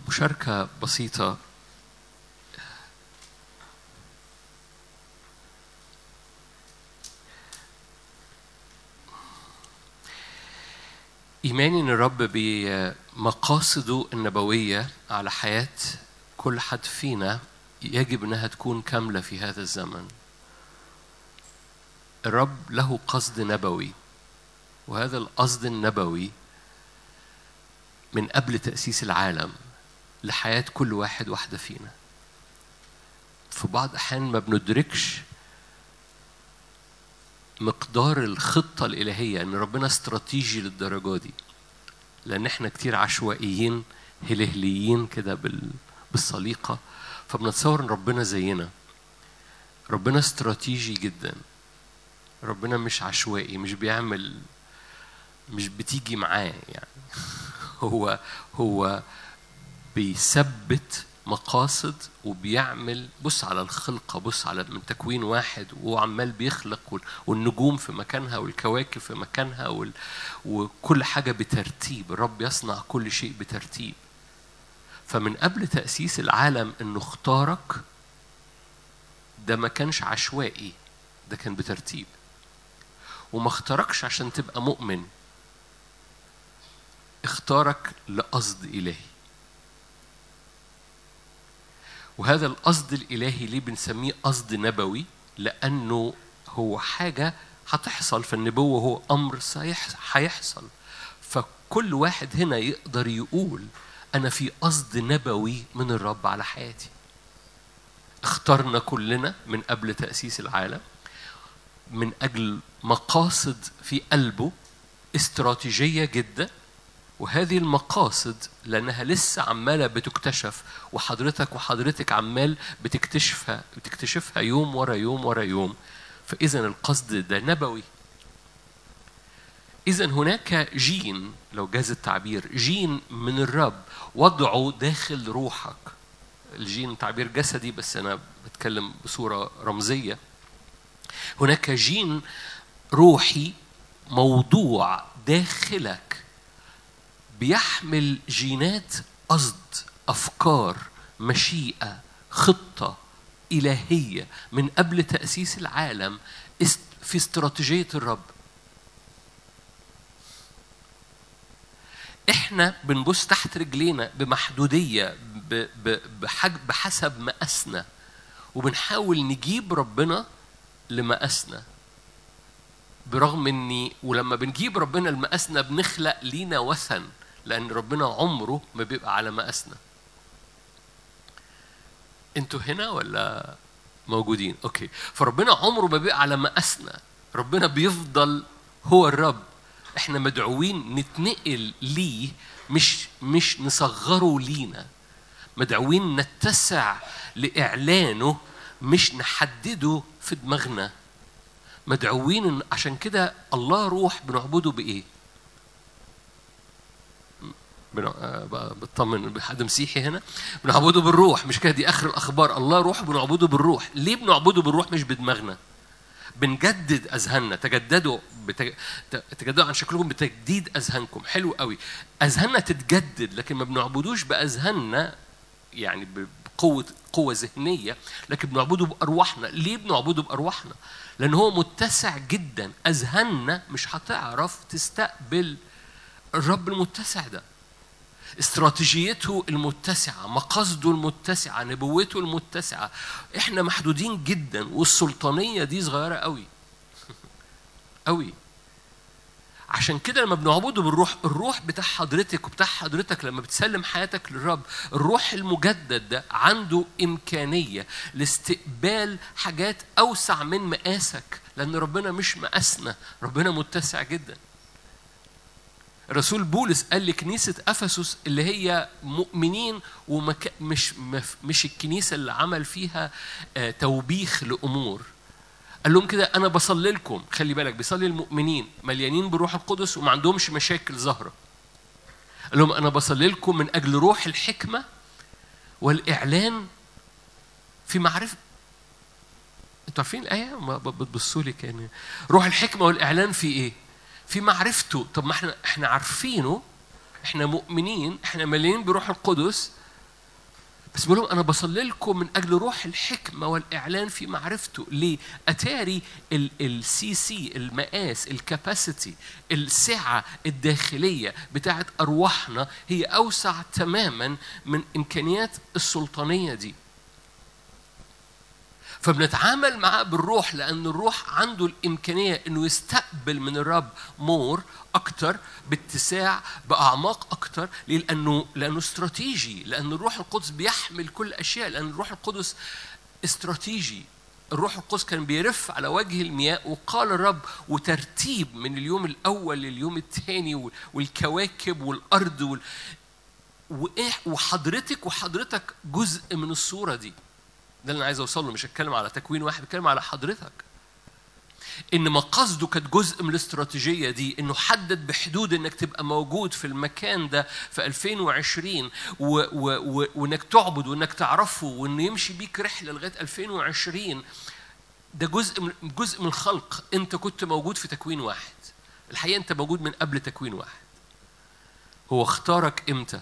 مشاركة بسيطة إيماني إن الرب بمقاصده النبوية على حياة كل حد فينا يجب إنها تكون كاملة في هذا الزمن. الرب له قصد نبوي وهذا القصد النبوي من قبل تأسيس العالم لحياة كل واحد واحدة فينا. في بعض الأحيان ما بندركش مقدار الخطة الإلهية إن ربنا استراتيجي للدرجة دي لأن إحنا كتير عشوائيين هلهليين كده بال... بالسليقة فبنتصور إن ربنا زينا ربنا استراتيجي جدا ربنا مش عشوائي مش بيعمل مش بتيجي معاه يعني هو هو بيثبت مقاصد وبيعمل بص على الخلقة بص على من تكوين واحد وهو عمال بيخلق والنجوم في مكانها والكواكب في مكانها وال... وكل حاجة بترتيب الرب يصنع كل شيء بترتيب فمن قبل تأسيس العالم إنه اختارك ده ما كانش عشوائي ده كان بترتيب وما اختاركش عشان تبقى مؤمن اختارك لقصد إلهي وهذا القصد الإلهي ليه بنسميه قصد نبوي لأنه هو حاجة هتحصل فالنبوة هو أمر هيحصل فكل واحد هنا يقدر يقول أنا في قصد نبوي من الرب على حياتي اخترنا كلنا من قبل تأسيس العالم من أجل مقاصد في قلبه استراتيجية جدا وهذه المقاصد لأنها لسه عمالة بتكتشف وحضرتك وحضرتك عمال بتكتشفها بتكتشفها يوم ورا يوم ورا يوم فإذا القصد ده نبوي إذا هناك جين لو جاز التعبير جين من الرب وضعه داخل روحك الجين تعبير جسدي بس أنا بتكلم بصورة رمزية هناك جين روحي موضوع داخلك بيحمل جينات قصد افكار مشيئه خطه الهيه من قبل تاسيس العالم في استراتيجيه الرب احنا بنبص تحت رجلينا بمحدوديه بحسب مقاسنا وبنحاول نجيب ربنا لمقاسنا برغم اني ولما بنجيب ربنا لمقاسنا بنخلق لينا وثن لأن ربنا عمره ما بيبقى على مقاسنا. أنتوا هنا ولا موجودين؟ أوكي، فربنا عمره ما بيبقى على مقاسنا، ربنا بيفضل هو الرب. إحنا مدعوين نتنقل ليه مش مش نصغره لينا. مدعوين نتسع لإعلانه مش نحدده في دماغنا. مدعوين عشان كده الله روح بنعبده بإيه؟ بطمن بحد مسيحي هنا بنعبده بالروح مش كده دي اخر الاخبار الله روح بنعبده بالروح ليه بنعبده بالروح مش بدماغنا بنجدد اذهاننا تجددوا بتج... تجددوا عن شكلكم بتجديد اذهانكم حلو قوي اذهاننا تتجدد لكن ما بنعبدوش باذهاننا يعني بقوه قوه ذهنيه لكن بنعبده بارواحنا ليه بنعبده بارواحنا لان هو متسع جدا اذهاننا مش هتعرف تستقبل الرب المتسع ده استراتيجيته المتسعة مقاصده المتسعة نبوته المتسعة احنا محدودين جدا والسلطانية دي صغيرة قوي قوي عشان كده لما بنعبده بالروح الروح بتاع حضرتك وبتاع حضرتك لما بتسلم حياتك للرب الروح المجدد ده عنده إمكانية لاستقبال حاجات أوسع من مقاسك لأن ربنا مش مقاسنا ربنا متسع جدا الرسول بولس قال لكنيسة أفسس اللي هي مؤمنين ومك... مش مش الكنيسة اللي عمل فيها توبيخ لأمور قال لهم كده أنا بصلي لكم خلي بالك بيصلي المؤمنين مليانين بروح القدس وما عندهمش مشاكل ظاهرة قال لهم أنا بصلي لكم من أجل روح الحكمة والإعلان في معرفة أنتوا عارفين الآية؟ ما بتبصوا لي كان روح الحكمة والإعلان في إيه؟ في معرفته طب ما احنا احنا عارفينه احنا مؤمنين احنا مليانين بروح القدس بس بقول لهم انا بصلي لكم من اجل روح الحكمه والاعلان في معرفته ليه اتاري السي سي المقاس الكاباسيتي السعه الداخليه بتاعت ارواحنا هي اوسع تماما من امكانيات السلطانيه دي فبنتعامل معاه بالروح لأن الروح عنده الإمكانية إنه يستقبل من الرب مور أكتر باتساع بأعماق أكتر لأنه لأنه استراتيجي لأن الروح القدس بيحمل كل الأشياء لأن الروح القدس استراتيجي الروح القدس كان بيرف على وجه المياه وقال الرب وترتيب من اليوم الأول لليوم الثاني والكواكب والأرض وال... وإيه وحضرتك وحضرتك جزء من الصورة دي ده اللي انا عايز اوصل له مش هتكلم على تكوين واحد بتكلم على حضرتك ان مقاصده كانت جزء من الاستراتيجيه دي انه حدد بحدود انك تبقى موجود في المكان ده في 2020 و و و وانك تعبد وانك تعرفه وانه يمشي بيك رحله لغايه 2020 ده جزء من جزء من الخلق انت كنت موجود في تكوين واحد الحقيقه انت موجود من قبل تكوين واحد هو اختارك امتى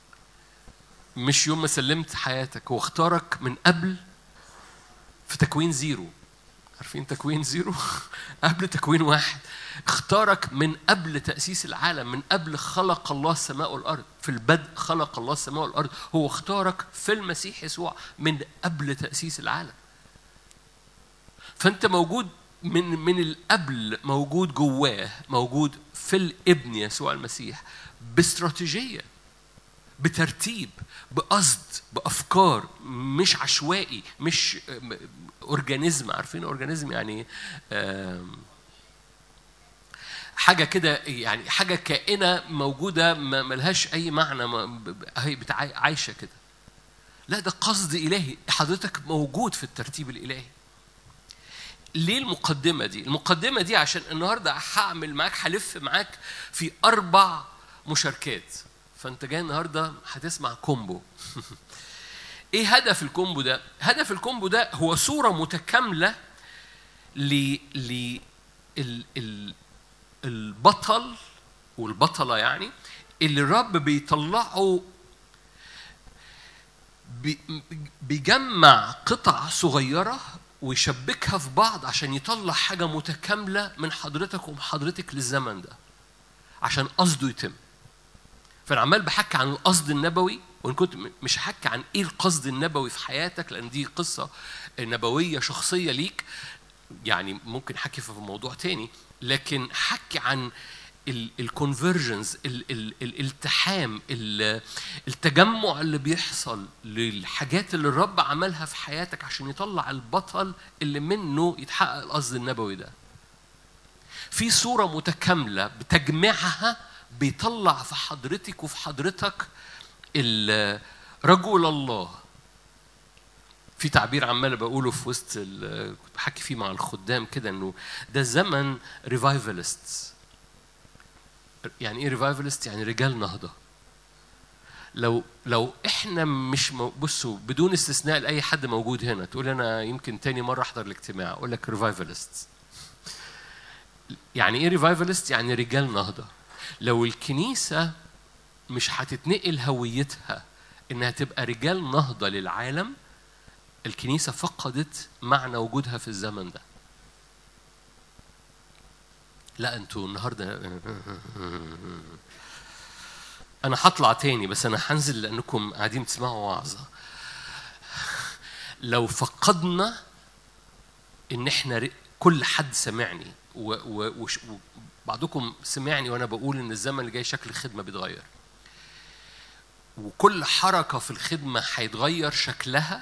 مش يوم ما سلمت حياتك هو اختارك من قبل في تكوين زيرو عارفين تكوين زيرو قبل تكوين واحد اختارك من قبل تأسيس العالم من قبل خلق الله السماء والأرض في البدء خلق الله السماء والأرض هو اختارك في المسيح يسوع من قبل تأسيس العالم فأنت موجود من من القبل موجود جواه موجود في الابن يسوع المسيح باستراتيجيه بترتيب بقصد بافكار مش عشوائي مش اورجانيزم عارفين اورجانيزم يعني حاجه كده يعني حاجه كائنه موجوده ملهاش اي معنى هي عايشه كده لا ده قصد الهي حضرتك موجود في الترتيب الالهي ليه المقدمه دي المقدمه دي عشان النهارده هعمل معاك هلف معاك في اربع مشاركات فانت جاي النهارده هتسمع كومبو ايه هدف الكومبو ده هدف الكومبو ده هو صوره متكامله ل ل ال... ال... البطل والبطله يعني اللي الرب بيطلعه بي... بيجمع قطع صغيره ويشبكها في بعض عشان يطلع حاجه متكامله من حضرتك ومن حضرتك للزمن ده عشان قصده يتم فانا عمال بحكي عن القصد النبوي وان كنت مش هحكي عن ايه القصد النبوي في حياتك لان دي قصه نبويه شخصيه ليك يعني ممكن احكي في موضوع تاني لكن حكي عن الكونفرجنز الالتحام التجمع اللي بيحصل للحاجات اللي الرب عملها في حياتك عشان يطلع البطل اللي منه يتحقق القصد النبوي ده في صوره متكامله بتجمعها بيطلع في حضرتك وفي حضرتك رجل الله في تعبير عمال بقوله في وسط كنت بحكي فيه مع الخدام كده انه ده زمن ريفايفلست يعني ايه ريفايفلست يعني رجال نهضه لو لو احنا مش مو بصوا بدون استثناء لاي حد موجود هنا تقول انا يمكن تاني مره احضر الاجتماع اقول لك ريفايفلست يعني ايه ريفايفلست يعني رجال نهضه لو الكنيسة مش هتتنقل هويتها إنها تبقى رجال نهضة للعالم الكنيسة فقدت معنى وجودها في الزمن ده لا انتوا النهارده انا هطلع تاني بس انا هنزل لانكم قاعدين بتسمعوا وعظه لو فقدنا ان احنا كل حد سمعني و و بعضكم سمعني وانا بقول ان الزمن اللي جاي شكل الخدمه بيتغير وكل حركه في الخدمه هيتغير شكلها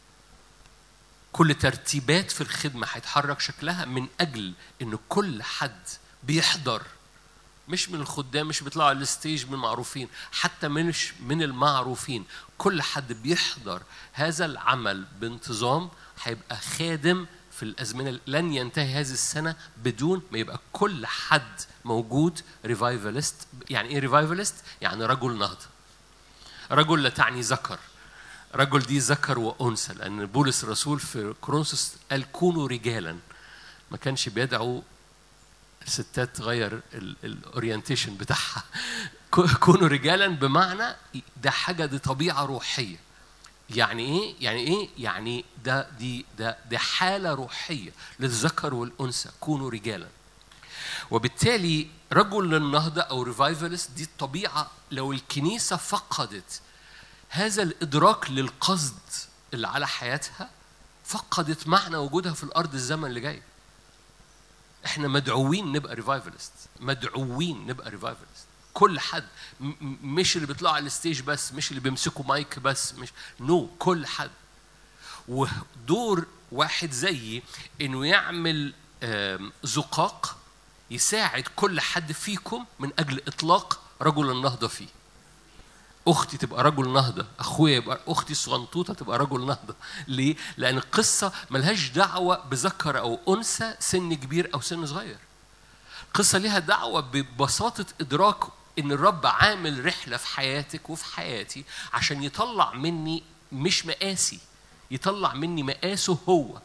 كل ترتيبات في الخدمه هيتحرك شكلها من اجل ان كل حد بيحضر مش من الخدام مش بيطلعوا على الستيج من المعروفين حتى مش من المعروفين كل حد بيحضر هذا العمل بانتظام هيبقى خادم في الازمنه لن ينتهي هذه السنه بدون ما يبقى كل حد موجود ريفايفلست يعني ايه ريفايفلست يعني رجل نهضه رجل لا تعني ذكر رجل دي ذكر وانثى لان بولس الرسول في كورنثوس قال كونوا رجالا ما كانش بيدعو الستات تغير الاورينتيشن بتاعها كونوا رجالا بمعنى ده حاجه دي طبيعه روحيه يعني ايه يعني ايه يعني ده دي ده دي حاله روحيه للذكر والانثى كونوا رجالا وبالتالي رجل للنهضه او ريفايفلست دي الطبيعه لو الكنيسه فقدت هذا الادراك للقصد اللي على حياتها فقدت معنى وجودها في الارض الزمن اللي جاي احنا مدعوين نبقى ريفايفلست مدعوين نبقى ريفايفلست كل حد مش اللي بيطلعوا على الستيج بس مش اللي بيمسكوا مايك بس مش نو no, كل حد ودور واحد زيي انه يعمل زقاق يساعد كل حد فيكم من اجل اطلاق رجل النهضه فيه اختي تبقى رجل نهضه اخويا يبقى اختي الصغنطوطه تبقى رجل نهضه ليه لان القصه ملهاش دعوه بذكر او انثى سن كبير او سن صغير قصه ليها دعوه ببساطه ادراك ان الرب عامل رحله في حياتك وفي حياتي عشان يطلع مني مش مقاسي يطلع مني مقاسه هو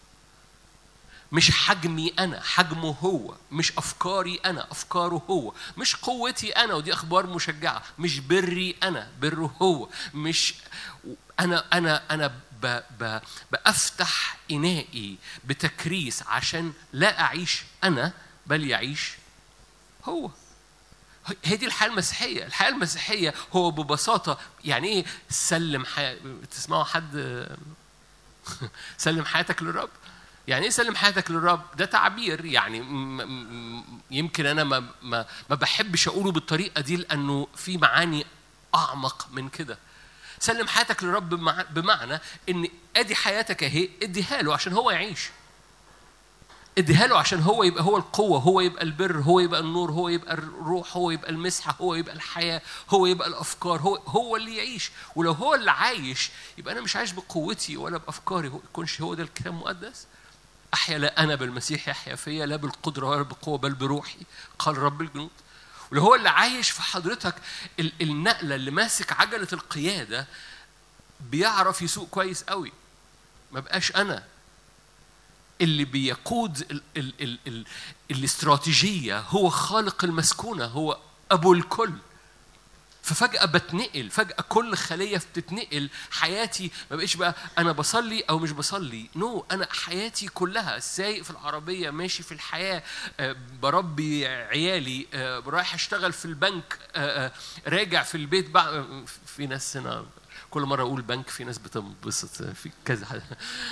مش حجمي انا حجمه هو مش افكاري انا افكاره هو مش قوتي انا ودي اخبار مشجعه مش بري انا بره هو مش انا انا انا ب ب بافتح انائي بتكريس عشان لا اعيش انا بل يعيش هو هي دي الحياه المسيحيه الحياه المسيحيه هو ببساطه يعني ايه سلم حي... تسمعوا حد سلم حياتك للرب يعني ايه سلم حياتك للرب ده تعبير يعني يمكن انا ما ما ما بحبش اقوله بالطريقه دي لانه في معاني اعمق من كده سلم حياتك للرب بمعنى ان ادي حياتك اهي اديها له عشان هو يعيش اديها له عشان هو يبقى هو القوه هو يبقى البر هو يبقى النور هو يبقى الروح هو يبقى المسحه هو يبقى الحياه هو يبقى الافكار هو هو اللي يعيش ولو هو اللي عايش يبقى انا مش عايش بقوتي ولا بافكاري هو يكونش هو ده الكلام المقدس أحيا لا أنا بالمسيح يحيا فيا لا بالقدرة ولا بالقوة بل بروحي قال رب الجنود واللي هو اللي عايش في حضرتك النقلة اللي ماسك عجلة القيادة بيعرف يسوق كويس قوي ما بقاش أنا اللي بيقود ال ال ال ال الاستراتيجية هو خالق المسكونة هو أبو الكل ففجأة بتنقل فجأة كل خلية بتتنقل حياتي ما بقيش بقى أنا بصلي أو مش بصلي نو no, أنا حياتي كلها سايق في العربية ماشي في الحياة آه، بربي عيالي آه، رايح أشتغل في البنك آه، راجع في البيت بقى في ناس هنا كل مرة أقول بنك في ناس بتنبسط في كذا حاجة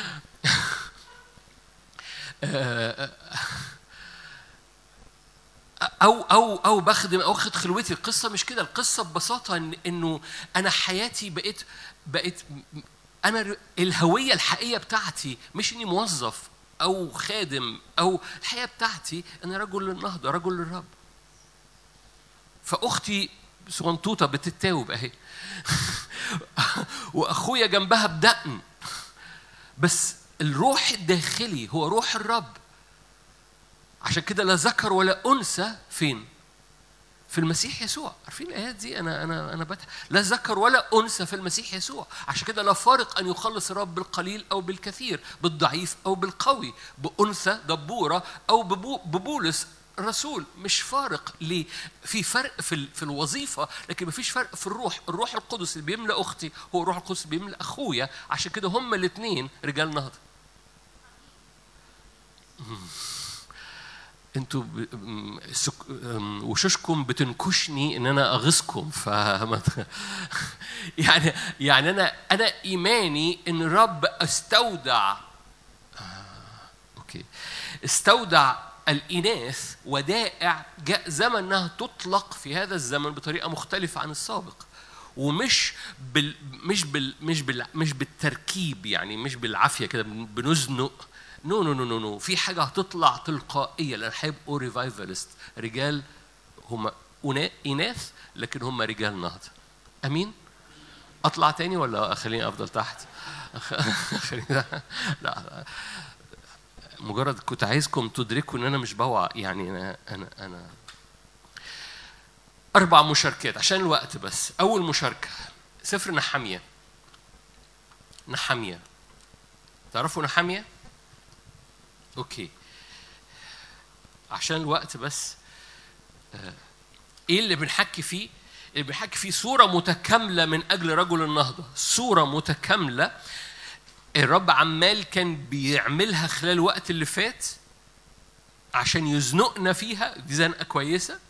او او او بخدم او اخد خلوتي القصه مش كده القصه ببساطه إن انه انا حياتي بقيت بقيت انا الهويه الحقيقيه بتاعتي مش اني موظف او خادم او الحقيقه بتاعتي انا رجل للنهضه رجل للرب فاختي صغنطوطه بتتاوب اهي واخويا جنبها بدقن بس الروح الداخلي هو روح الرب عشان كده لا ذكر ولا انثى فين؟ في المسيح يسوع عارفين الايات دي انا انا انا بتح... لا ذكر ولا انثى في المسيح يسوع عشان كده لا فارق ان يخلص الرب بالقليل او بالكثير بالضعيف او بالقوي بانثى دبوره او ببو... ببولس رسول مش فارق ليه في فرق في في الوظيفه لكن ما فيش فرق في الروح الروح القدس اللي بيملا اختي هو الروح القدس اللي بيملا اخويا عشان كده هما الاثنين رجال نهضه انتوا سك... وشوشكم بتنكشني ان انا اغيظكم ف يعني يعني انا انا ايماني ان الرب استودع آه، اوكي استودع الاناث ودائع جاء زمن انها تطلق في هذا الزمن بطريقه مختلفه عن السابق ومش بال مش بال مش بال مش بالتركيب يعني مش بالعافيه كده بنزنق نو نو نو نو نو في حاجه هتطلع تلقائيه لان هيبقوا ريفايفالست رجال هم اناث لكن هم رجال نهضه امين اطلع تاني ولا خليني افضل تحت خليني لا مجرد كنت عايزكم تدركوا ان انا مش بوعى يعني انا انا انا اربع مشاركات عشان الوقت بس اول مشاركه سفر نحاميه نحاميه تعرفوا نحاميه اوكي عشان الوقت بس آه، ايه اللي بنحكي فيه اللي بيحكي فيه صورة متكاملة من أجل رجل النهضة صورة متكاملة الرب عمال كان بيعملها خلال الوقت اللي فات عشان يزنقنا فيها دي زنقة كويسة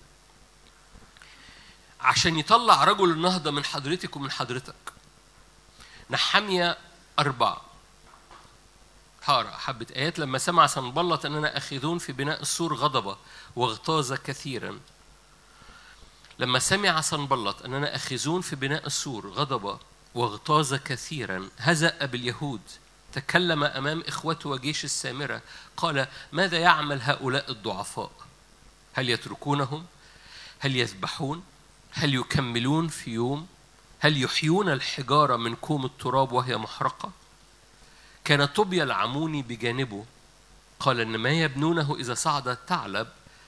عشان يطلع رجل النهضة من حضرتك ومن حضرتك نحمية أربعة هقرا حبة آيات لما سمع سنبلط أننا آخذون في بناء السور غضبة واغتاظ كثيرا لما سمع سنبلط أننا آخذون في بناء السور غضبة واغتاظ كثيرا هزأ باليهود تكلم أمام إخوته وجيش السامرة قال ماذا يعمل هؤلاء الضعفاء هل يتركونهم هل يذبحون هل يكملون في يوم هل يحيون الحجارة من كوم التراب وهي محرقة كان طوبيا العموني بجانبه قال ان ما يبنونه اذا صعد الثعلب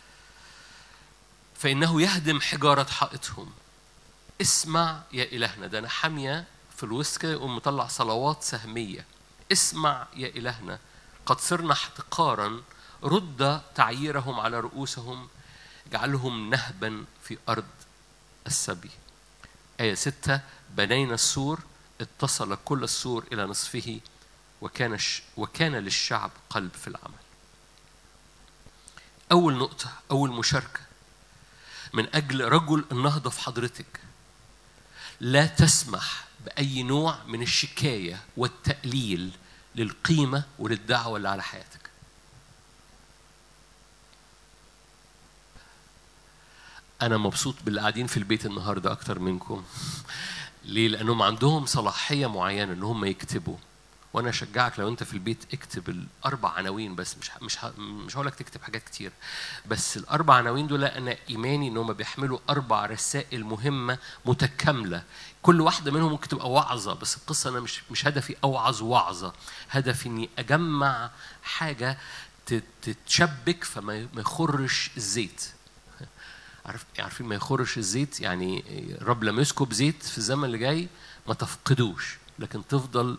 فانه يهدم حجاره حائطهم اسمع يا الهنا ده انا حاميه في الوسط كده يقوم مطلع صلوات سهميه اسمع يا الهنا قد صرنا احتقارا رد تعييرهم على رؤوسهم اجعلهم نهبا في ارض السبي آية ستة بنينا السور اتصل كل السور إلى نصفه وكان وكان للشعب قلب في العمل. أول نقطة أول مشاركة من أجل رجل النهضة في حضرتك لا تسمح بأي نوع من الشكاية والتقليل للقيمة وللدعوة اللي على حياتك. أنا مبسوط باللي قاعدين في البيت النهاردة أكتر منكم. ليه؟ لأنهم عندهم صلاحية معينة إن هم يكتبوا. وانا اشجعك لو انت في البيت اكتب الاربع عناوين بس مش مش مش هقول لك تكتب حاجات كتير بس الاربع عناوين دول انا ايماني ان هم بيحملوا اربع رسائل مهمه متكامله كل واحده منهم ممكن تبقى وعظه بس القصه انا مش مش هدفي اوعظ وعظه هدفي اني اجمع حاجه تتشبك فما يخرش الزيت عارف عارفين ما يخرش الزيت يعني الرب لما يسكب زيت في الزمن اللي جاي ما تفقدوش لكن تفضل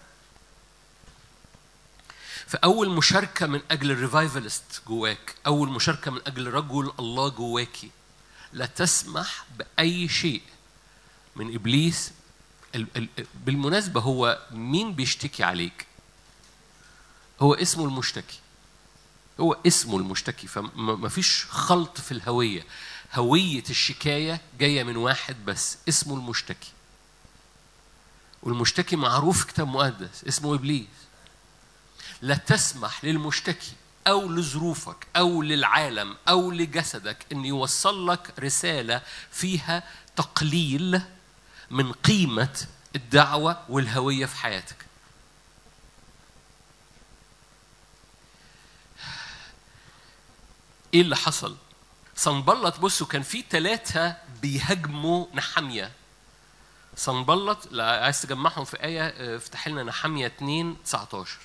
فأول مشاركة من أجل الريفايفلست جواك أول مشاركة من أجل رجل الله جواكي لا تسمح بأي شيء من إبليس بالمناسبة هو مين بيشتكي عليك هو اسمه المشتكي هو اسمه المشتكي فما فيش خلط في الهوية هوية الشكاية جاية من واحد بس اسمه المشتكي والمشتكي معروف في كتاب مقدس اسمه إبليس لا تسمح للمشتكي أو لظروفك أو للعالم أو لجسدك أن يوصل لك رسالة فيها تقليل من قيمة الدعوة والهوية في حياتك. إيه اللي حصل؟ صنبلط بصوا كان في ثلاثة بيهاجموا نحمية. صنبلط لا عايز تجمعهم في آية افتح لنا نحمية 2 19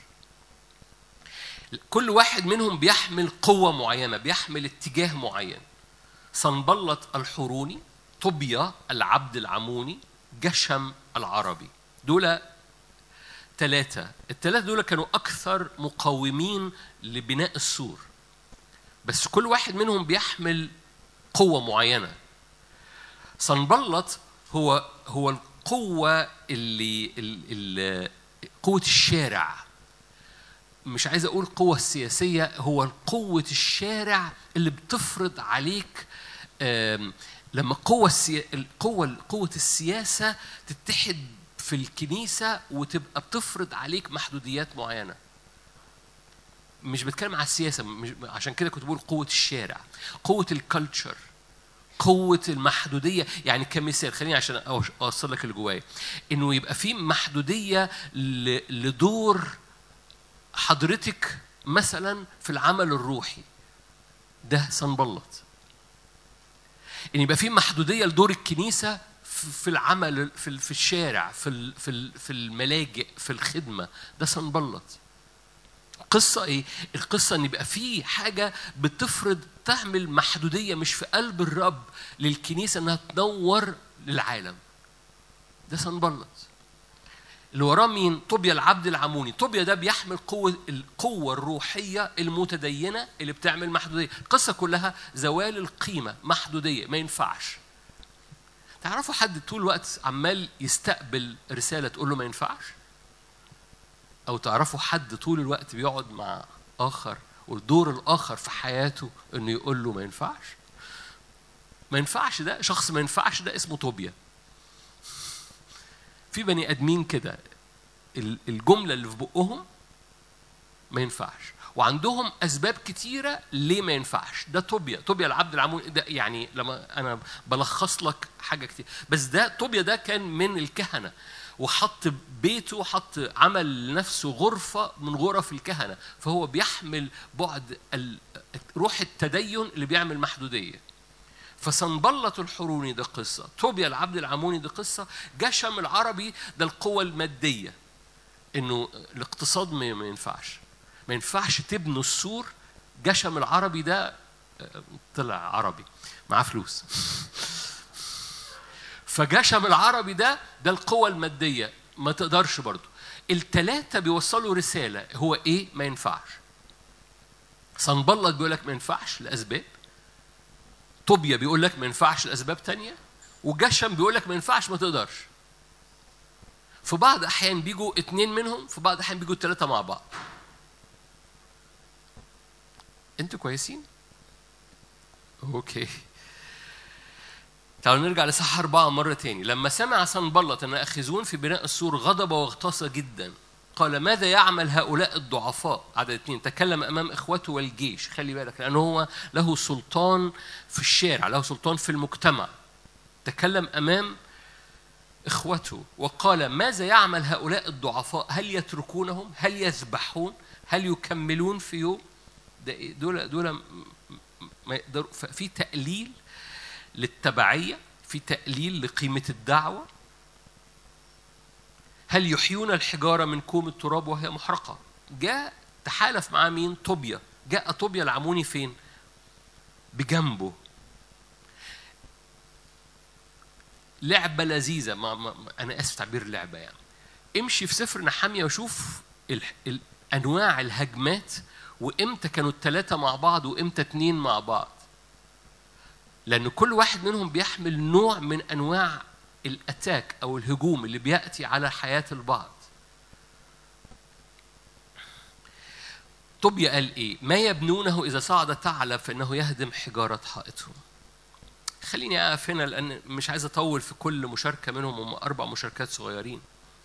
كل واحد منهم بيحمل قوة معينة بيحمل اتجاه معين صنبلط الحوروني طوبيا العبد العموني جشم العربي دول ثلاثة الثلاثة دول كانوا أكثر مقاومين لبناء السور بس كل واحد منهم بيحمل قوة معينة صنبلط هو هو القوة اللي, اللي قوة الشارع مش عايز اقول قوة السياسية هو قوة الشارع اللي بتفرض عليك لما قوة السي... القوة قوة السياسة تتحد في الكنيسة وتبقى بتفرض عليك محدوديات معينة. مش بتكلم على السياسة مش... عشان كده كنت بقول قوة الشارع، قوة الكالتشر، قوة المحدودية يعني كمثال خليني عشان أوصل لك اللي جوايا إنه يبقى في محدودية ل... لدور حضرتك مثلا في العمل الروحي ده صنبلط ان يبقى في محدوديه لدور الكنيسه في العمل في في الشارع في في في الملاجئ في الخدمه ده صنبلط القصه ايه القصه ان يبقى في حاجه بتفرض تعمل محدوديه مش في قلب الرب للكنيسه انها تنور للعالم ده صنبلط اللي وراه مين؟ طوبيا العبد العموني، طوبيا ده بيحمل قوة القوة الروحية المتدينة اللي بتعمل محدودية، القصة كلها زوال القيمة، محدودية، ما ينفعش. تعرفوا حد طول الوقت عمال يستقبل رسالة تقول له ما ينفعش أو تعرفوا حد طول الوقت بيقعد مع آخر والدور الآخر في حياته إنه يقول له ما ينفعش ما ينفعش ده شخص ما ينفعش ده اسمه طوبيا في بني ادمين كده الجمله اللي في بقهم ما ينفعش وعندهم اسباب كتيره ليه ما ينفعش ده طوبيا طوبيا العبد العمون ده يعني لما انا بلخص لك حاجه كتير بس ده طوبيا ده كان من الكهنه وحط بيته حط عمل لنفسه غرفه من غرف الكهنه فهو بيحمل بعد روح التدين اللي بيعمل محدوديه فسنبلط الحروني ده قصة توبيا العبد العموني ده قصة جشم العربي ده القوة المادية انه الاقتصاد ما ينفعش ما ينفعش تبنوا السور جشم العربي ده آه، طلع عربي معاه فلوس فجشم العربي ده ده القوة المادية ما تقدرش برضه التلاتة بيوصلوا رسالة هو ايه ما ينفعش صنبلط بيقول لك ما ينفعش لأسباب طوبيا بيقول لك ما ينفعش لاسباب تانية وجشم بيقول لك ما ينفعش ما تقدرش في بعض الاحيان بيجوا اتنين منهم في بعض الاحيان بيجوا الثلاثه مع بعض انتوا كويسين اوكي تعالوا نرجع لصح أربعة مرة تاني لما سمع سنبلط أن أخذون في بناء السور غضب واغتص جدا قال ماذا يعمل هؤلاء الضعفاء عدد اثنين تكلم امام اخوته والجيش خلي بالك لانه هو له سلطان في الشارع له سلطان في المجتمع تكلم امام اخوته وقال ماذا يعمل هؤلاء الضعفاء هل يتركونهم هل يذبحون هل يكملون في يوم ده دول دول ما يقدروا في تقليل للتبعيه في تقليل لقيمه الدعوه هل يحيون الحجارة من كوم التراب وهي محرقة جاء تحالف معاه مين طوبيا جاء طوبيا العموني فين بجنبه لعبة لذيذة ما, ما أنا آسف تعبير لعبة يعني امشي في سفر نحامية وشوف ال... ال... أنواع الهجمات وإمتى كانوا الثلاثة مع بعض وإمتى اتنين مع بعض لأن كل واحد منهم بيحمل نوع من أنواع الاتاك او الهجوم اللي بياتي على حياه البعض طوبيا قال ايه ما يبنونه اذا صعد ثعلب فانه يهدم حجاره حائطهم خليني اقف هنا لان مش عايز اطول في كل مشاركه منهم هم اربع مشاركات صغيرين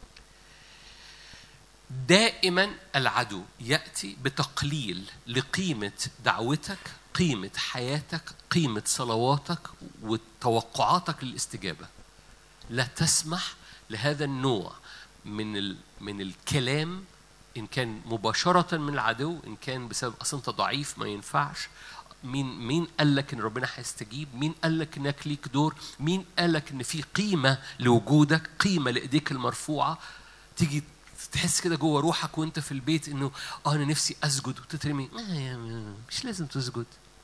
دائما العدو ياتي بتقليل لقيمه دعوتك قيمه حياتك قيمه صلواتك وتوقعاتك للاستجابه لا تسمح لهذا النوع من من الكلام ان كان مباشره من العدو ان كان بسبب اصل انت ضعيف ما ينفعش مين مين قال لك ان ربنا هيستجيب مين قال لك انك ليك دور مين قال لك ان في قيمه لوجودك قيمه لايديك المرفوعه تيجي تحس كده جوه روحك وانت في البيت انه اه انا نفسي اسجد وتترمي مش لازم تسجد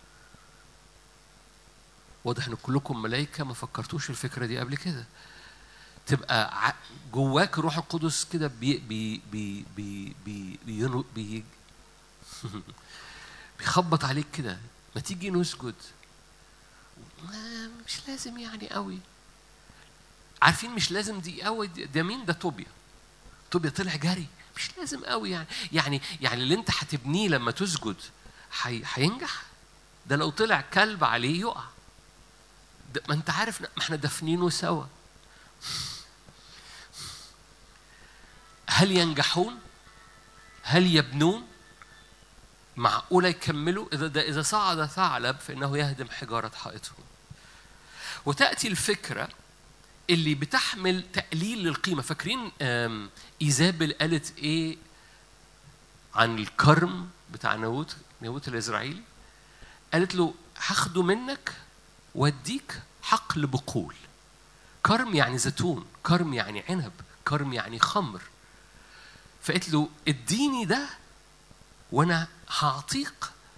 واضح ان كلكم ملائكه ما فكرتوش الفكره دي قبل كده تبقى جواك الروح القدس كده بي بي بي بي بي بي بي بيخبط عليك كده ما تيجي نسجد مش لازم يعني قوي عارفين مش لازم دي قوي ده مين ده توبيا توبيا طلع جري مش لازم قوي يعني يعني يعني اللي انت هتبنيه لما تسجد هينجح ده لو طلع كلب عليه يقع ما انت عارف ما احنا دافنينه سوا هل ينجحون؟ هل يبنون؟ معقولة يكملوا؟ إذا ده إذا صعد ثعلب فإنه يهدم حجارة حائطهم. وتأتي الفكرة اللي بتحمل تقليل للقيمة، فاكرين إيزابل قالت إيه عن الكرم بتاع ناووت ناووت الإسرائيلي؟ قالت له هاخده منك واديك حقل بقول. كرم يعني زيتون، كرم يعني عنب، كرم يعني خمر. فقلت له اديني ده وانا هعطيك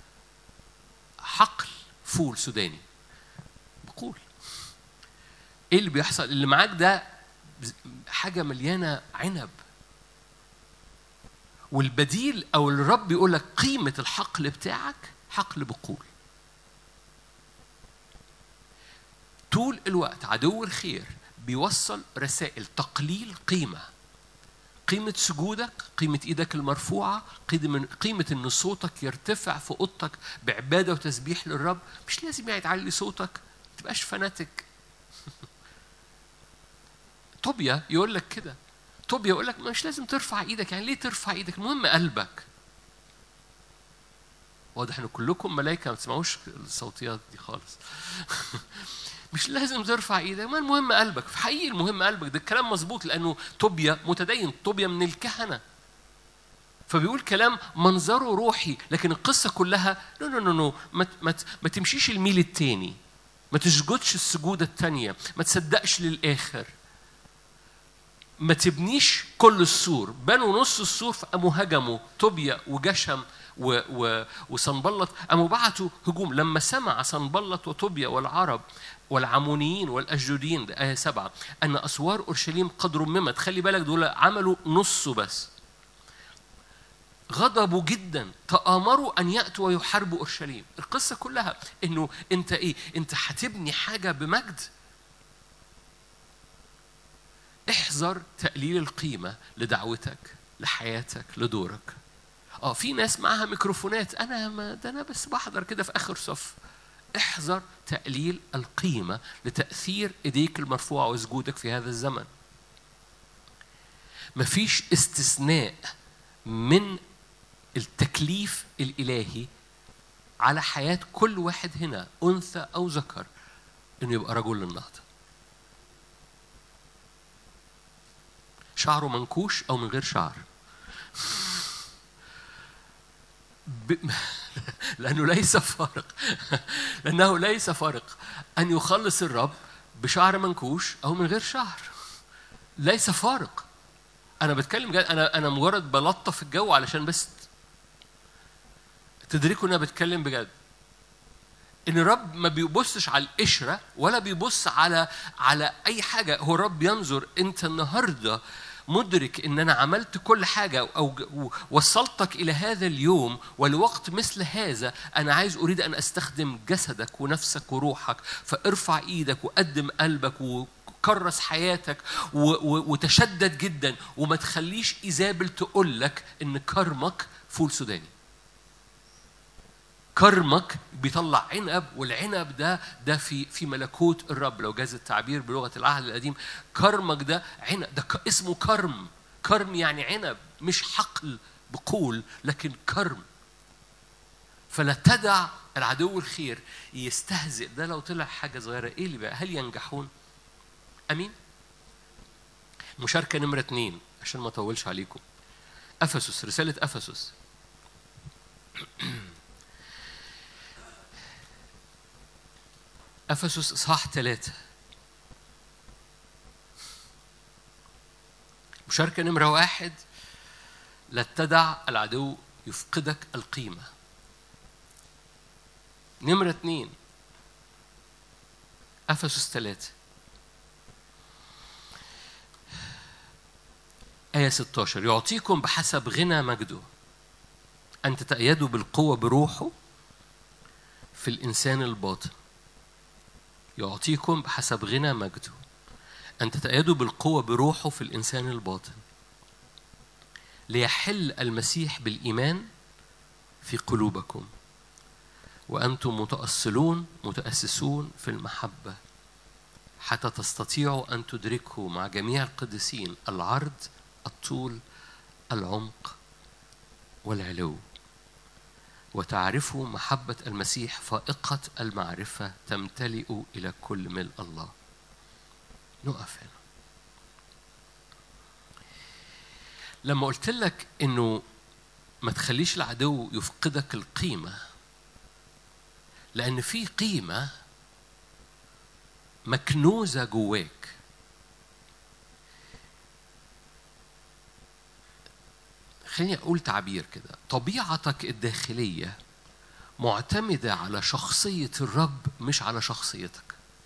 حقل فول سوداني بقول ايه اللي بيحصل اللي معاك ده حاجه مليانه عنب والبديل او الرب يقول لك قيمه الحقل بتاعك حقل بقول طول الوقت عدو الخير بيوصل رسائل تقليل قيمة قيمة سجودك قيمة إيدك المرفوعة قيمة قيمة إن صوتك يرتفع في أوضتك بعبادة وتسبيح للرب مش لازم يعني تعلي صوتك ما تبقاش فناتك طوبيا يقول لك كده طوبيا يقول لك مش لازم ترفع ايدك يعني ليه ترفع ايدك المهم قلبك واضح ان كلكم ملائكه ما تسمعوش الصوتيات دي خالص مش لازم ترفع ايدك ما المهم قلبك في حقيقي المهم قلبك ده الكلام مظبوط لانه طوبيا متدين طوبيا من الكهنه فبيقول كلام منظره روحي لكن القصه كلها نو نو نو نو ما, ما, ما تمشيش الميل التاني ما تسجدش السجوده التانيه ما تصدقش للاخر ما تبنيش كل السور بنوا نص السور فقاموا هجموا طوبيا وجشم و و وصنبلط قاموا بعتوا هجوم لما سمع صنبلط وطوبيا والعرب والعمونيين والأشجوديين ده آية سبعة أن أسوار أورشليم قد رممت خلي بالك دول عملوا نصه بس غضبوا جدا تآمروا أن يأتوا ويحاربوا أورشليم القصة كلها إنه أنت إيه أنت هتبني حاجة بمجد احذر تقليل القيمة لدعوتك لحياتك لدورك اه في ناس معاها ميكروفونات انا ما ده انا بس بحضر كده في اخر صف احذر تقليل القيمة لتأثير ايديك المرفوعة وسجودك في هذا الزمن مفيش استثناء من التكليف الإلهي على حياة كل واحد هنا أنثى أو ذكر إنه يبقى رجل للنهضة شعره منكوش أو من غير شعر ب... لأنه ليس فارق لأنه ليس فارق أن يخلص الرب بشعر منكوش أو من غير شعر ليس فارق أنا بتكلم جد أنا أنا مجرد بلطف الجو علشان بس تدركوا إن أنا بتكلم بجد ان الرب ما بيبصش على القشره ولا بيبص على على اي حاجه هو الرب ينظر انت النهارده مدرك ان انا عملت كل حاجه او وصلتك الى هذا اليوم ولوقت مثل هذا انا عايز اريد ان استخدم جسدك ونفسك وروحك فارفع ايدك وقدم قلبك وكرس حياتك وتشدد جدا وما تخليش ايزابل تقول لك ان كرمك فول سوداني كرمك بيطلع عنب والعنب ده ده في في ملكوت الرب لو جاز التعبير بلغه العهد القديم كرمك ده عنب ده اسمه كرم كرم يعني عنب مش حقل بقول لكن كرم فلا تدع العدو الخير يستهزئ ده لو طلع حاجه صغيره ايه اللي بقى هل ينجحون امين مشاركه نمره اثنين عشان ما اطولش عليكم افسس رساله افسس أفسس إصحاح ثلاثة مشاركة نمرة واحد لا تدع العدو يفقدك القيمة نمرة اثنين أفسس ثلاثة آية 16 يعطيكم بحسب غنى مجده أن تتأيدوا بالقوة بروحه في الإنسان الباطن يعطيكم بحسب غنى مجده أن تتأيدوا بالقوة بروحه في الإنسان الباطن ليحل المسيح بالإيمان في قلوبكم وأنتم متأصلون متأسسون في المحبة حتى تستطيعوا أن تدركوا مع جميع القديسين العرض الطول العمق والعلو وتعرفوا محبة المسيح فائقة المعرفة تمتلئ إلى كل ملء الله نقف هنا لما قلت لك إنه ما تخليش العدو يفقدك القيمة لأن في قيمة مكنوزة جواك خليني أقول تعبير كده طبيعتك الداخلية معتمدة على شخصية الرب مش على شخصيتك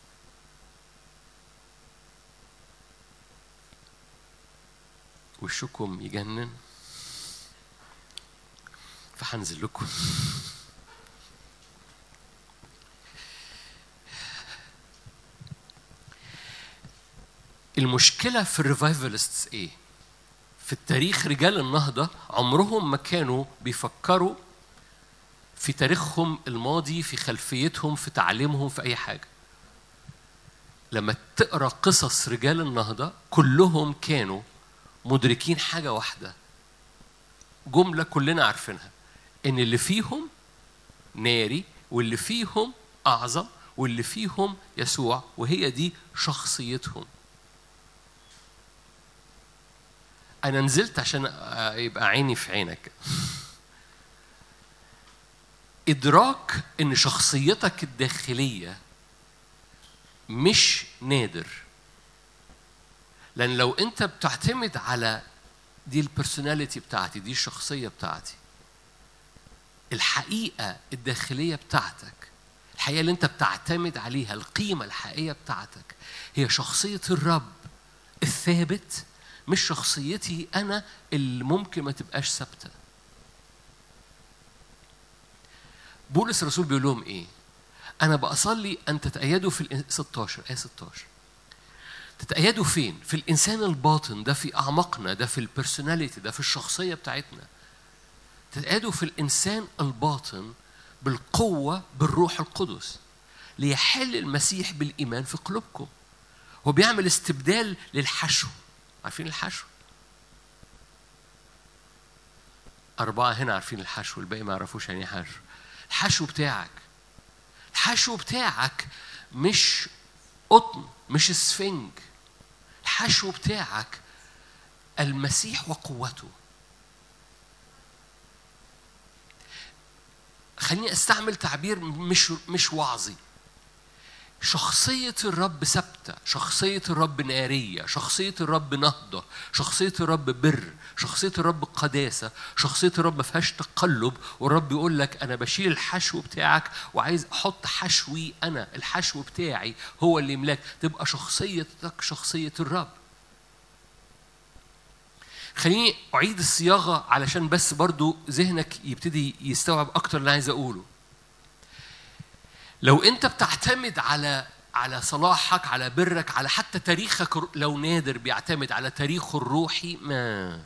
وشكم يجنن فهنزل لكم المشكله في الريفايفلستس ايه في التاريخ رجال النهضه عمرهم ما كانوا بيفكروا في تاريخهم الماضي في خلفيتهم في تعليمهم في اي حاجه لما تقرا قصص رجال النهضه كلهم كانوا مدركين حاجه واحده جمله كلنا عارفينها ان اللي فيهم ناري واللي فيهم اعظم واللي فيهم يسوع وهي دي شخصيتهم انا نزلت عشان يبقى عيني في عينك ادراك ان شخصيتك الداخليه مش نادر لان لو انت بتعتمد على دي البرسوناليتي بتاعتي دي الشخصيه بتاعتي الحقيقه الداخليه بتاعتك الحقيقه اللي انت بتعتمد عليها القيمه الحقيقيه بتاعتك هي شخصيه الرب الثابت مش شخصيتي انا اللي ممكن ما تبقاش ثابته بولس الرسول بيقول لهم ايه انا بصلي ان تتايدوا في الإن- 16 ايه 16 تتأيدوا فين؟ في الإنسان الباطن ده في أعماقنا ده في البرسوناليتي ده في الشخصية بتاعتنا تتأيدوا في الإنسان الباطن بالقوة بالروح القدس ليحل المسيح بالإيمان في قلوبكم هو بيعمل استبدال للحشو عارفين الحشو؟ أربعة هنا عارفين الحشو الباقي ما يعرفوش يعني إيه حشو الحشو بتاعك الحشو بتاعك مش قطن مش اسفنج الحشو بتاعك المسيح وقوته خليني استعمل تعبير مش مش وعظي شخصية الرب ثابتة، شخصية الرب نارية، شخصية الرب نهضة، شخصية الرب بر، شخصية الرب قداسة، شخصية الرب ما فيهاش تقلب، والرب يقول لك أنا بشيل الحشو بتاعك وعايز أحط حشوي أنا، الحشو بتاعي هو اللي يملاك، تبقى شخصيتك شخصية الرب. خليني أعيد الصياغة علشان بس برضو ذهنك يبتدي يستوعب أكتر اللي أنا عايز أقوله. لو انت بتعتمد على على صلاحك على برك على حتى تاريخك لو نادر بيعتمد على تاريخه الروحي ما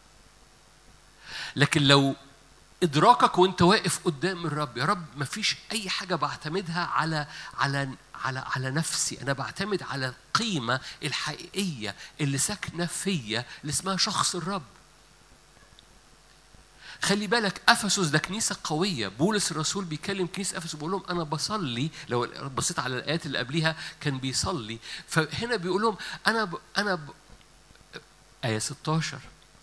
لكن لو ادراكك وانت واقف قدام الرب يا رب ما فيش اي حاجه بعتمدها على على على على نفسي انا بعتمد على القيمه الحقيقيه اللي ساكنه فيا اللي اسمها شخص الرب خلي بالك افسس ده كنيسه قويه بولس الرسول بيكلم كنيسه افسس بيقول لهم انا بصلي لو بصيت على الايات اللي قبليها كان بيصلي فهنا بيقول لهم انا ب... انا ب... ايه 16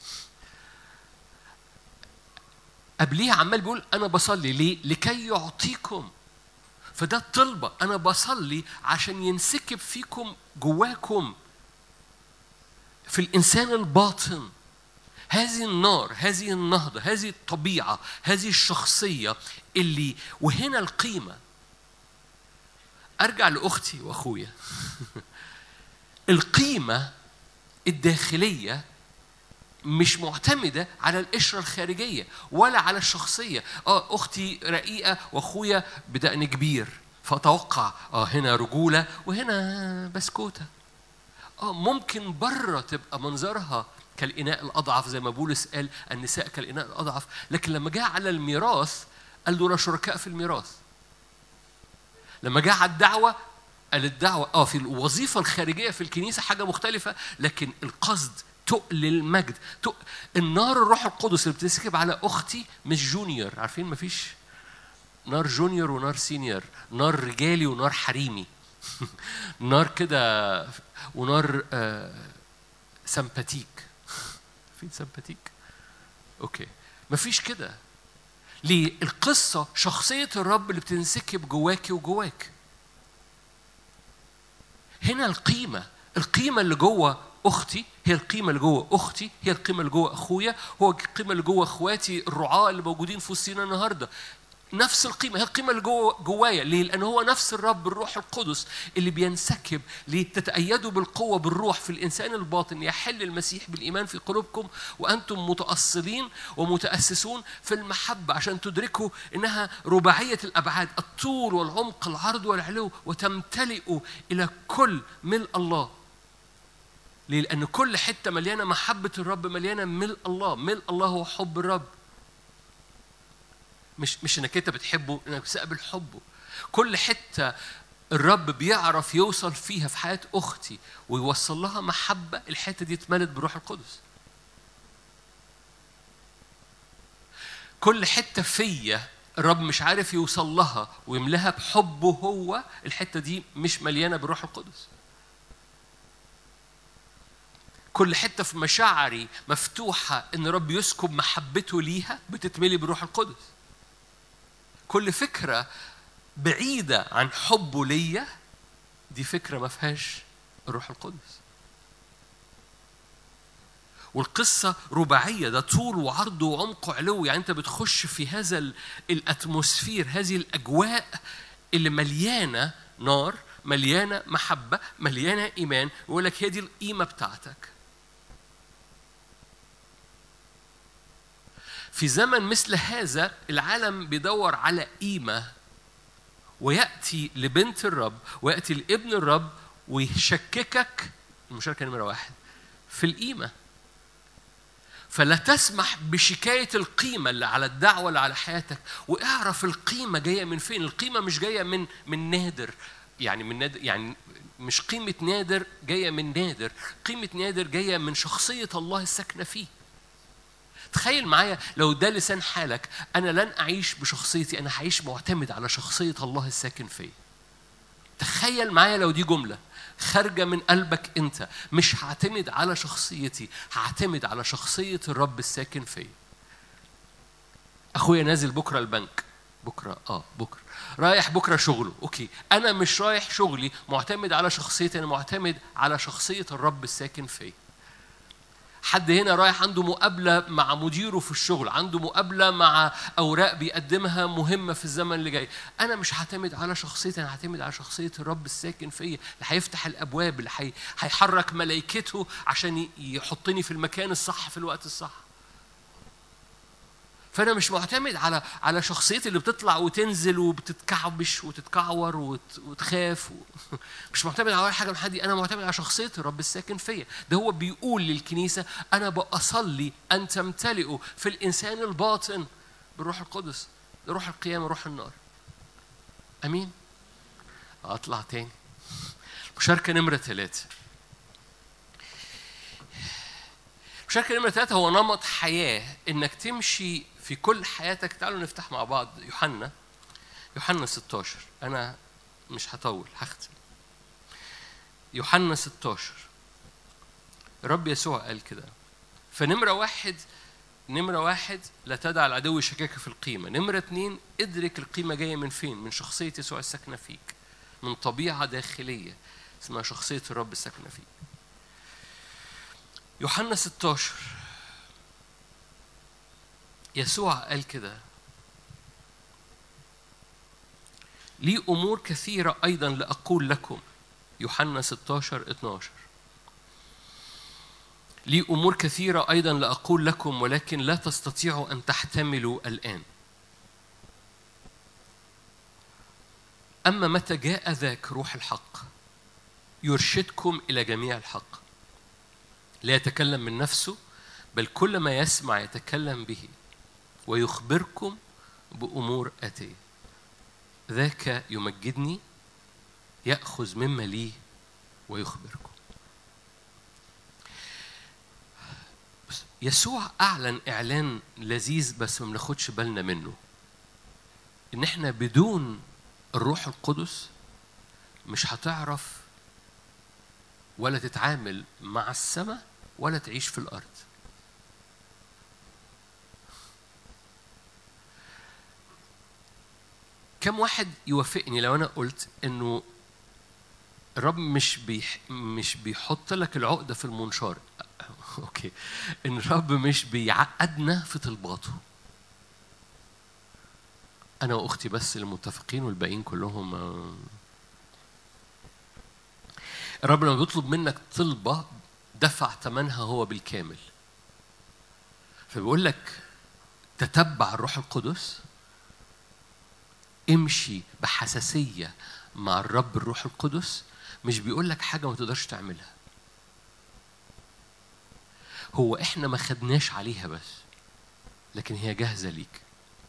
قبليها عمال بيقول انا بصلي ليه لكي يعطيكم فده الطلبة أنا بصلي عشان ينسكب فيكم جواكم في الإنسان الباطن هذه النار هذه النهضة هذه الطبيعة هذه الشخصية اللي وهنا القيمة أرجع لأختي وأخويا القيمة الداخلية مش معتمدة على القشرة الخارجية ولا على الشخصية اه أختي رقيقة وأخويا بدقن كبير فأتوقع اه هنا رجولة وهنا بسكوتة اه ممكن بره تبقى منظرها كالإناء الأضعف زي ما بولس قال النساء كالإناء الأضعف لكن لما جاء على الميراث قال دول شركاء في الميراث لما جاء على الدعوة قال الدعوة اه في الوظيفة الخارجية في الكنيسة حاجة مختلفة لكن القصد تقل المجد تق... النار الروح القدس اللي بتسكب على اختي مش جونيور عارفين مفيش نار جونيور ونار سينيور نار رجالي ونار حريمي نار كده ونار آه سمباتيك فين سمباتيك اوكي مفيش كده ليه القصة شخصية الرب اللي بتنسكب جواكي وجواك هنا القيمة القيمة اللي جوه اختي هي القيمه اللي جوه اختي هي القيمه اللي جوه اخويا هو القيمه اللي جوه اخواتي الرعاة اللي موجودين في وسطينا النهارده نفس القيمة هي القيمة اللي جوه جوايا ليه؟ لأن هو نفس الرب الروح القدس اللي بينسكب لتتأيدوا بالقوة بالروح في الإنسان الباطن يحل المسيح بالإيمان في قلوبكم وأنتم متأصلين ومتأسسون في المحبة عشان تدركوا إنها رباعية الأبعاد الطول والعمق العرض والعلو وتمتلئوا إلى كل ملء الله ليه؟ لأن كل حتة مليانة محبة الرب مليانة ملء الله، ملء الله هو حب الرب. مش مش انك انت بتحبه انك بتستقبل حبه. كل حتة الرب بيعرف يوصل فيها في حياة أختي ويوصل لها محبة الحتة دي اتملت بالروح القدس. كل حتة فيا الرب مش عارف يوصل لها ويملاها بحبه هو الحتة دي مش مليانة بالروح القدس. كل حته في مشاعري مفتوحه ان رب يسكب محبته ليها بتتملي بالروح القدس كل فكره بعيده عن حبه ليا دي فكره ما فيهاش الروح القدس والقصة رباعية ده طول وعرض وعمق وعلو يعني أنت بتخش في هذا ال- الأتموسفير هذه الأجواء اللي مليانة نار مليانة محبة مليانة إيمان يقول لك هي دي القيمة بتاعتك في زمن مثل هذا العالم بيدور على قيمة ويأتي لبنت الرب ويأتي لابن الرب ويشككك المشاركة نمرة واحد في القيمة فلا تسمح بشكاية القيمة اللي على الدعوة اللي على حياتك واعرف القيمة جاية من فين القيمة مش جاية من من نادر يعني من نادر يعني مش قيمة نادر جاية من نادر قيمة نادر جاية من شخصية الله الساكنة فيه تخيل معايا لو ده لسان حالك انا لن اعيش بشخصيتي انا هعيش معتمد على شخصيه الله الساكن فيا تخيل معايا لو دي جمله خارجه من قلبك انت مش هعتمد على شخصيتي هعتمد على شخصيه الرب الساكن فيا اخويا نازل بكره البنك بكره اه بكره رايح بكره شغله اوكي انا مش رايح شغلي معتمد على شخصيتي انا معتمد على شخصيه الرب الساكن فيا حد هنا رايح عنده مقابلة مع مديره في الشغل عنده مقابلة مع أوراق بيقدمها مهمة في الزمن اللي جاي أنا مش هعتمد على شخصيتي أنا هعتمد على شخصية الرب الساكن فيا اللي هيفتح الأبواب اللي هي- هيحرك ملائكته عشان ي- يحطني في المكان الصح في الوقت الصح فانا مش معتمد على على شخصيتي اللي بتطلع وتنزل وبتتكعبش وتتكعور وت- وتخاف و... مش معتمد على أي حاجه من حد انا معتمد على شخصيه الرب الساكن فيا ده هو بيقول للكنيسه انا بأصلي ان تمتلئوا في الانسان الباطن بالروح القدس ده روح القيامه روح النار امين اطلع تاني مشاركه نمره ثلاثه مشاركة نمرة ثلاثة هو نمط حياة إنك تمشي في كل حياتك تعالوا نفتح مع بعض يوحنا يوحنا 16 أنا مش هطول هختم يوحنا 16 الرب يسوع قال كده فنمرة واحد نمرة واحد لا تدع العدو يشككك في القيمة نمرة اتنين ادرك القيمة جاية من فين من شخصية يسوع الساكنة فيك من طبيعة داخلية اسمها شخصية الرب الساكنة فيك يوحنا 16 يسوع قال كده لي أمور كثيرة أيضا لأقول لكم يوحنا 16 12 لي أمور كثيرة أيضا لأقول لكم ولكن لا تستطيعوا أن تحتملوا الآن أما متى جاء ذاك روح الحق يرشدكم إلى جميع الحق لا يتكلم من نفسه بل كل ما يسمع يتكلم به ويخبركم بأمور آتية ذاك يمجدني يأخذ مما لي ويخبركم بس يسوع أعلن إعلان لذيذ بس ما بناخدش بالنا منه إن إحنا بدون الروح القدس مش هتعرف ولا تتعامل مع السماء ولا تعيش في الأرض كم واحد يوافقني لو أنا قلت إنه الرب مش بيح مش بيحط لك العقدة في المنشار أوكي إن الرب مش بيعقدنا في طلباته أنا وأختي بس المتفقين والباقيين كلهم آه، الرب لما بيطلب منك طلبة دفع ثمنها هو بالكامل فبيقول لك تتبع الروح القدس امشي بحساسية مع الرب الروح القدس مش بيقول لك حاجة ما تقدرش تعملها هو احنا ما خدناش عليها بس لكن هي جاهزة ليك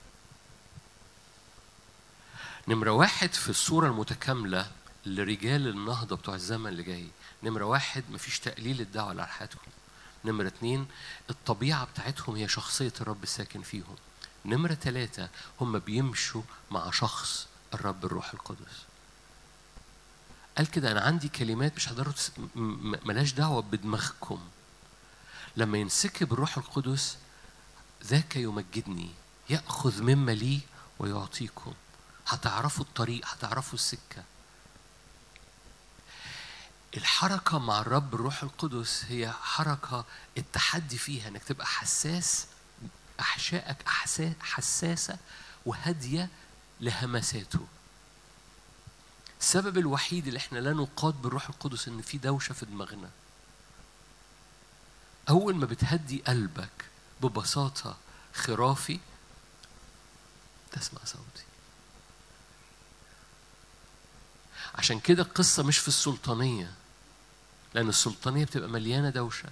نمرة واحد في الصورة المتكاملة لرجال النهضة بتوع الزمن اللي جاي نمرة واحد مفيش تقليل الدعوة على حياتهم نمرة اتنين الطبيعة بتاعتهم هي شخصية الرب الساكن فيهم نمرة ثلاثة هم بيمشوا مع شخص الرب الروح القدس قال كده أنا عندي كلمات مش هتقدروا تس... م- م- ملاش دعوة بدماغكم لما ينسكب الروح القدس ذاك يمجدني يأخذ مما لي ويعطيكم هتعرفوا الطريق هتعرفوا السكة الحركة مع الرب الروح القدس هي حركة التحدي فيها انك تبقى حساس احشائك أحسا- حساسة وهادية لهمساته السبب الوحيد اللي احنا لا نقاد بالروح القدس ان في دوشة في دماغنا اول ما بتهدي قلبك ببساطة خرافي تسمع صوتي عشان كده القصة مش في السلطانية لأن السلطانية بتبقى مليانة دوشة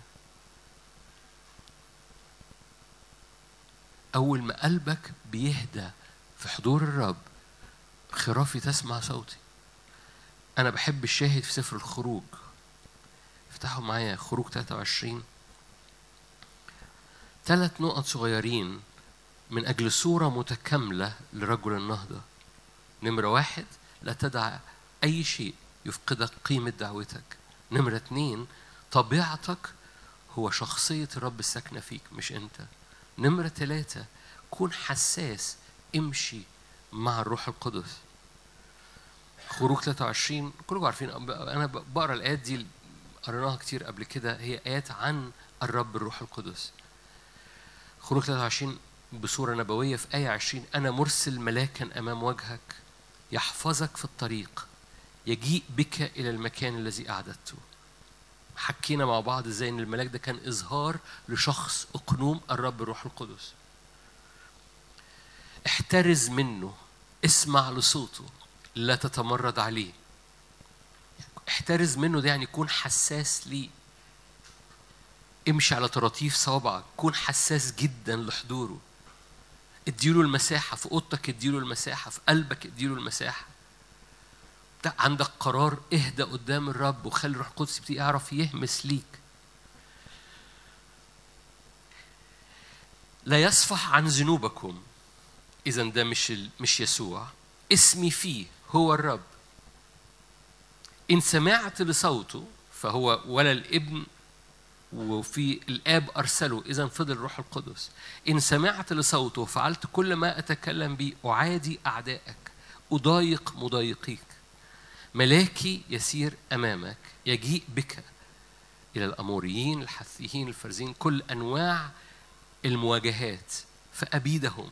أول ما قلبك بيهدى في حضور الرب خرافي تسمع صوتي أنا بحب الشاهد في سفر الخروج افتحوا معايا خروج 23 ثلاث نقط صغيرين من أجل صورة متكاملة لرجل النهضة نمرة واحد لا تدع أي شيء يفقدك قيمة دعوتك نمرة اتنين طبيعتك هو شخصية الرب الساكنة فيك مش أنت نمرة ثلاثة كون حساس امشي مع الروح القدس خروج 23 كلكم عارفين أنا بقرا الآيات دي قريناها كتير قبل كده هي آيات عن الرب الروح القدس خروج 23 بصورة نبوية في آية 20 أنا مرسل ملاكا أمام وجهك يحفظك في الطريق يجيء بك إلى المكان الذي أعددته حكينا مع بعض ازاي ان الملاك ده كان اظهار لشخص اقنوم الرب الروح القدس احترز منه اسمع لصوته لا تتمرد عليه احترز منه ده يعني كون حساس ليه امشي على طراطيف صوابعك كون حساس جدا لحضوره اديله المساحة في اوضتك اديله المساحة في قلبك اديله المساحة ده عندك قرار اهدى قدام الرب وخلي الروح القدس يبتدي يعرف يهمس ليك لا يصفح عن ذنوبكم اذا ده مش ال- مش يسوع اسمي فيه هو الرب ان سمعت لصوته فهو ولا الابن وفي الاب ارسله اذا فضل الروح القدس ان سمعت لصوته وفعلت كل ما اتكلم به اعادي اعدائك اضايق مضايقيك ملاكي يسير امامك يجيء بك الى الاموريين الحثيين الفرزين كل انواع المواجهات فابيدهم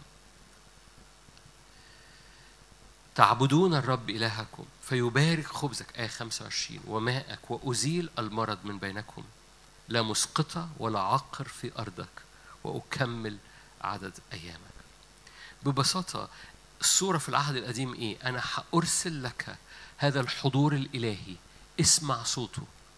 تعبدون الرب إلهكم فيبارك خبزك آية 25 وماءك وأزيل المرض من بينكم لا مسقطة ولا عقر في أرضك وأكمل عدد أيامك ببساطة الصورة في العهد القديم إيه؟ أنا هأرسل لك هذا الحضور الإلهي اسمع صوته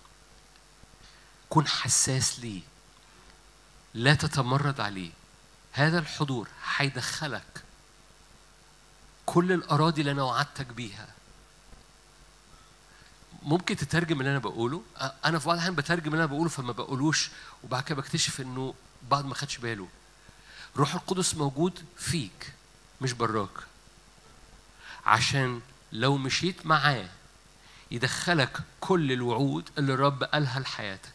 كن حساس ليه لا تتمرد عليه هذا الحضور هيدخلك كل الأراضي اللي أنا وعدتك بيها ممكن تترجم اللي أنا بقوله أ- أنا في بعض الأحيان بترجم اللي أنا بقوله فما بقولوش وبعد كده بكتشف إنه بعد ما خدش باله روح القدس موجود فيك مش براك عشان لو مشيت معاه يدخلك كل الوعود اللي الرب قالها لحياتك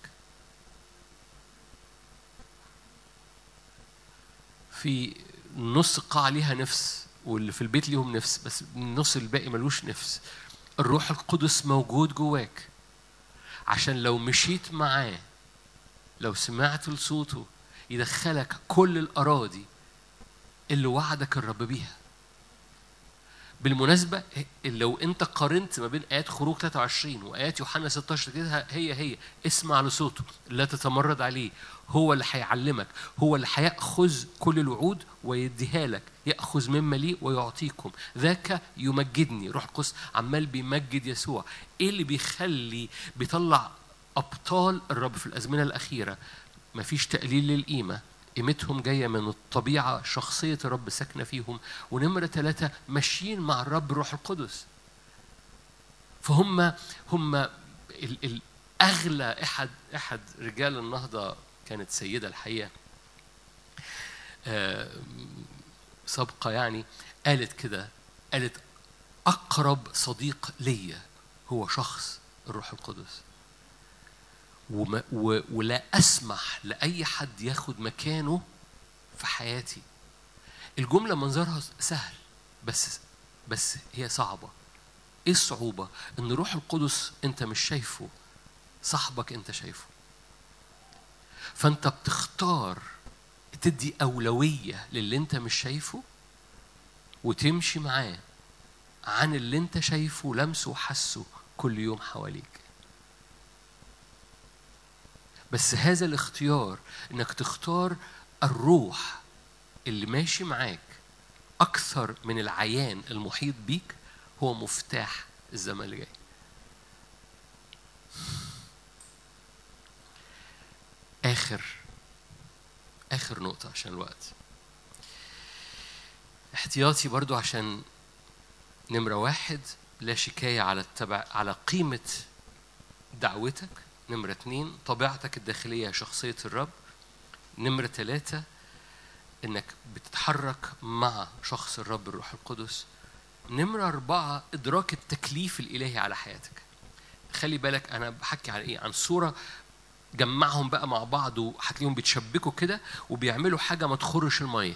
في نص القاعة ليها نفس واللي في البيت ليهم نفس بس النص الباقي ملوش نفس الروح القدس موجود جواك عشان لو مشيت معاه لو سمعت لصوته يدخلك كل الأراضي اللي وعدك الرب بيها بالمناسبة لو أنت قارنت ما بين آيات خروج 23 وآيات يوحنا 16 كده هي هي اسمع لصوته لا تتمرد عليه هو اللي هيعلمك هو اللي هيأخذ كل الوعود ويديها لك يأخذ مما لي ويعطيكم ذاك يمجدني روح القدس عمال بيمجد يسوع إيه اللي بيخلي بيطلع أبطال الرب في الأزمنة الأخيرة مفيش تقليل للقيمة قيمتهم جاية من الطبيعة شخصية الرب ساكنة فيهم ونمرة ثلاثة ماشيين مع الرب روح القدس فهم هم ال ال أغلى أحد أحد رجال النهضة كانت سيدة الحقيقة آه، سابقة يعني قالت كده قالت أقرب صديق ليا هو شخص الروح القدس وما و ولا أسمح لأي حد ياخد مكانه في حياتي الجملة منظرها سهل بس بس هي صعبة ايه الصعوبة؟ ان روح القدس انت مش شايفه صاحبك انت شايفه فانت بتختار تدي أولوية للي انت مش شايفه وتمشي معاه عن اللي انت شايفه لمسه وحسه كل يوم حواليك بس هذا الاختيار انك تختار الروح اللي ماشي معاك اكثر من العيان المحيط بيك هو مفتاح الزمن اللي جاي اخر اخر نقطه عشان الوقت احتياطي برضو عشان نمرة واحد لا شكاية على التبع على قيمة دعوتك نمرة اتنين طبيعتك الداخلية شخصية الرب نمرة ثلاثة إنك بتتحرك مع شخص الرب الروح القدس نمرة أربعة إدراك التكليف الإلهي على حياتك خلي بالك أنا بحكي عن إيه عن صورة جمعهم بقى مع بعض وهتلاقيهم بيتشبكوا كده وبيعملوا حاجة ما تخرش المية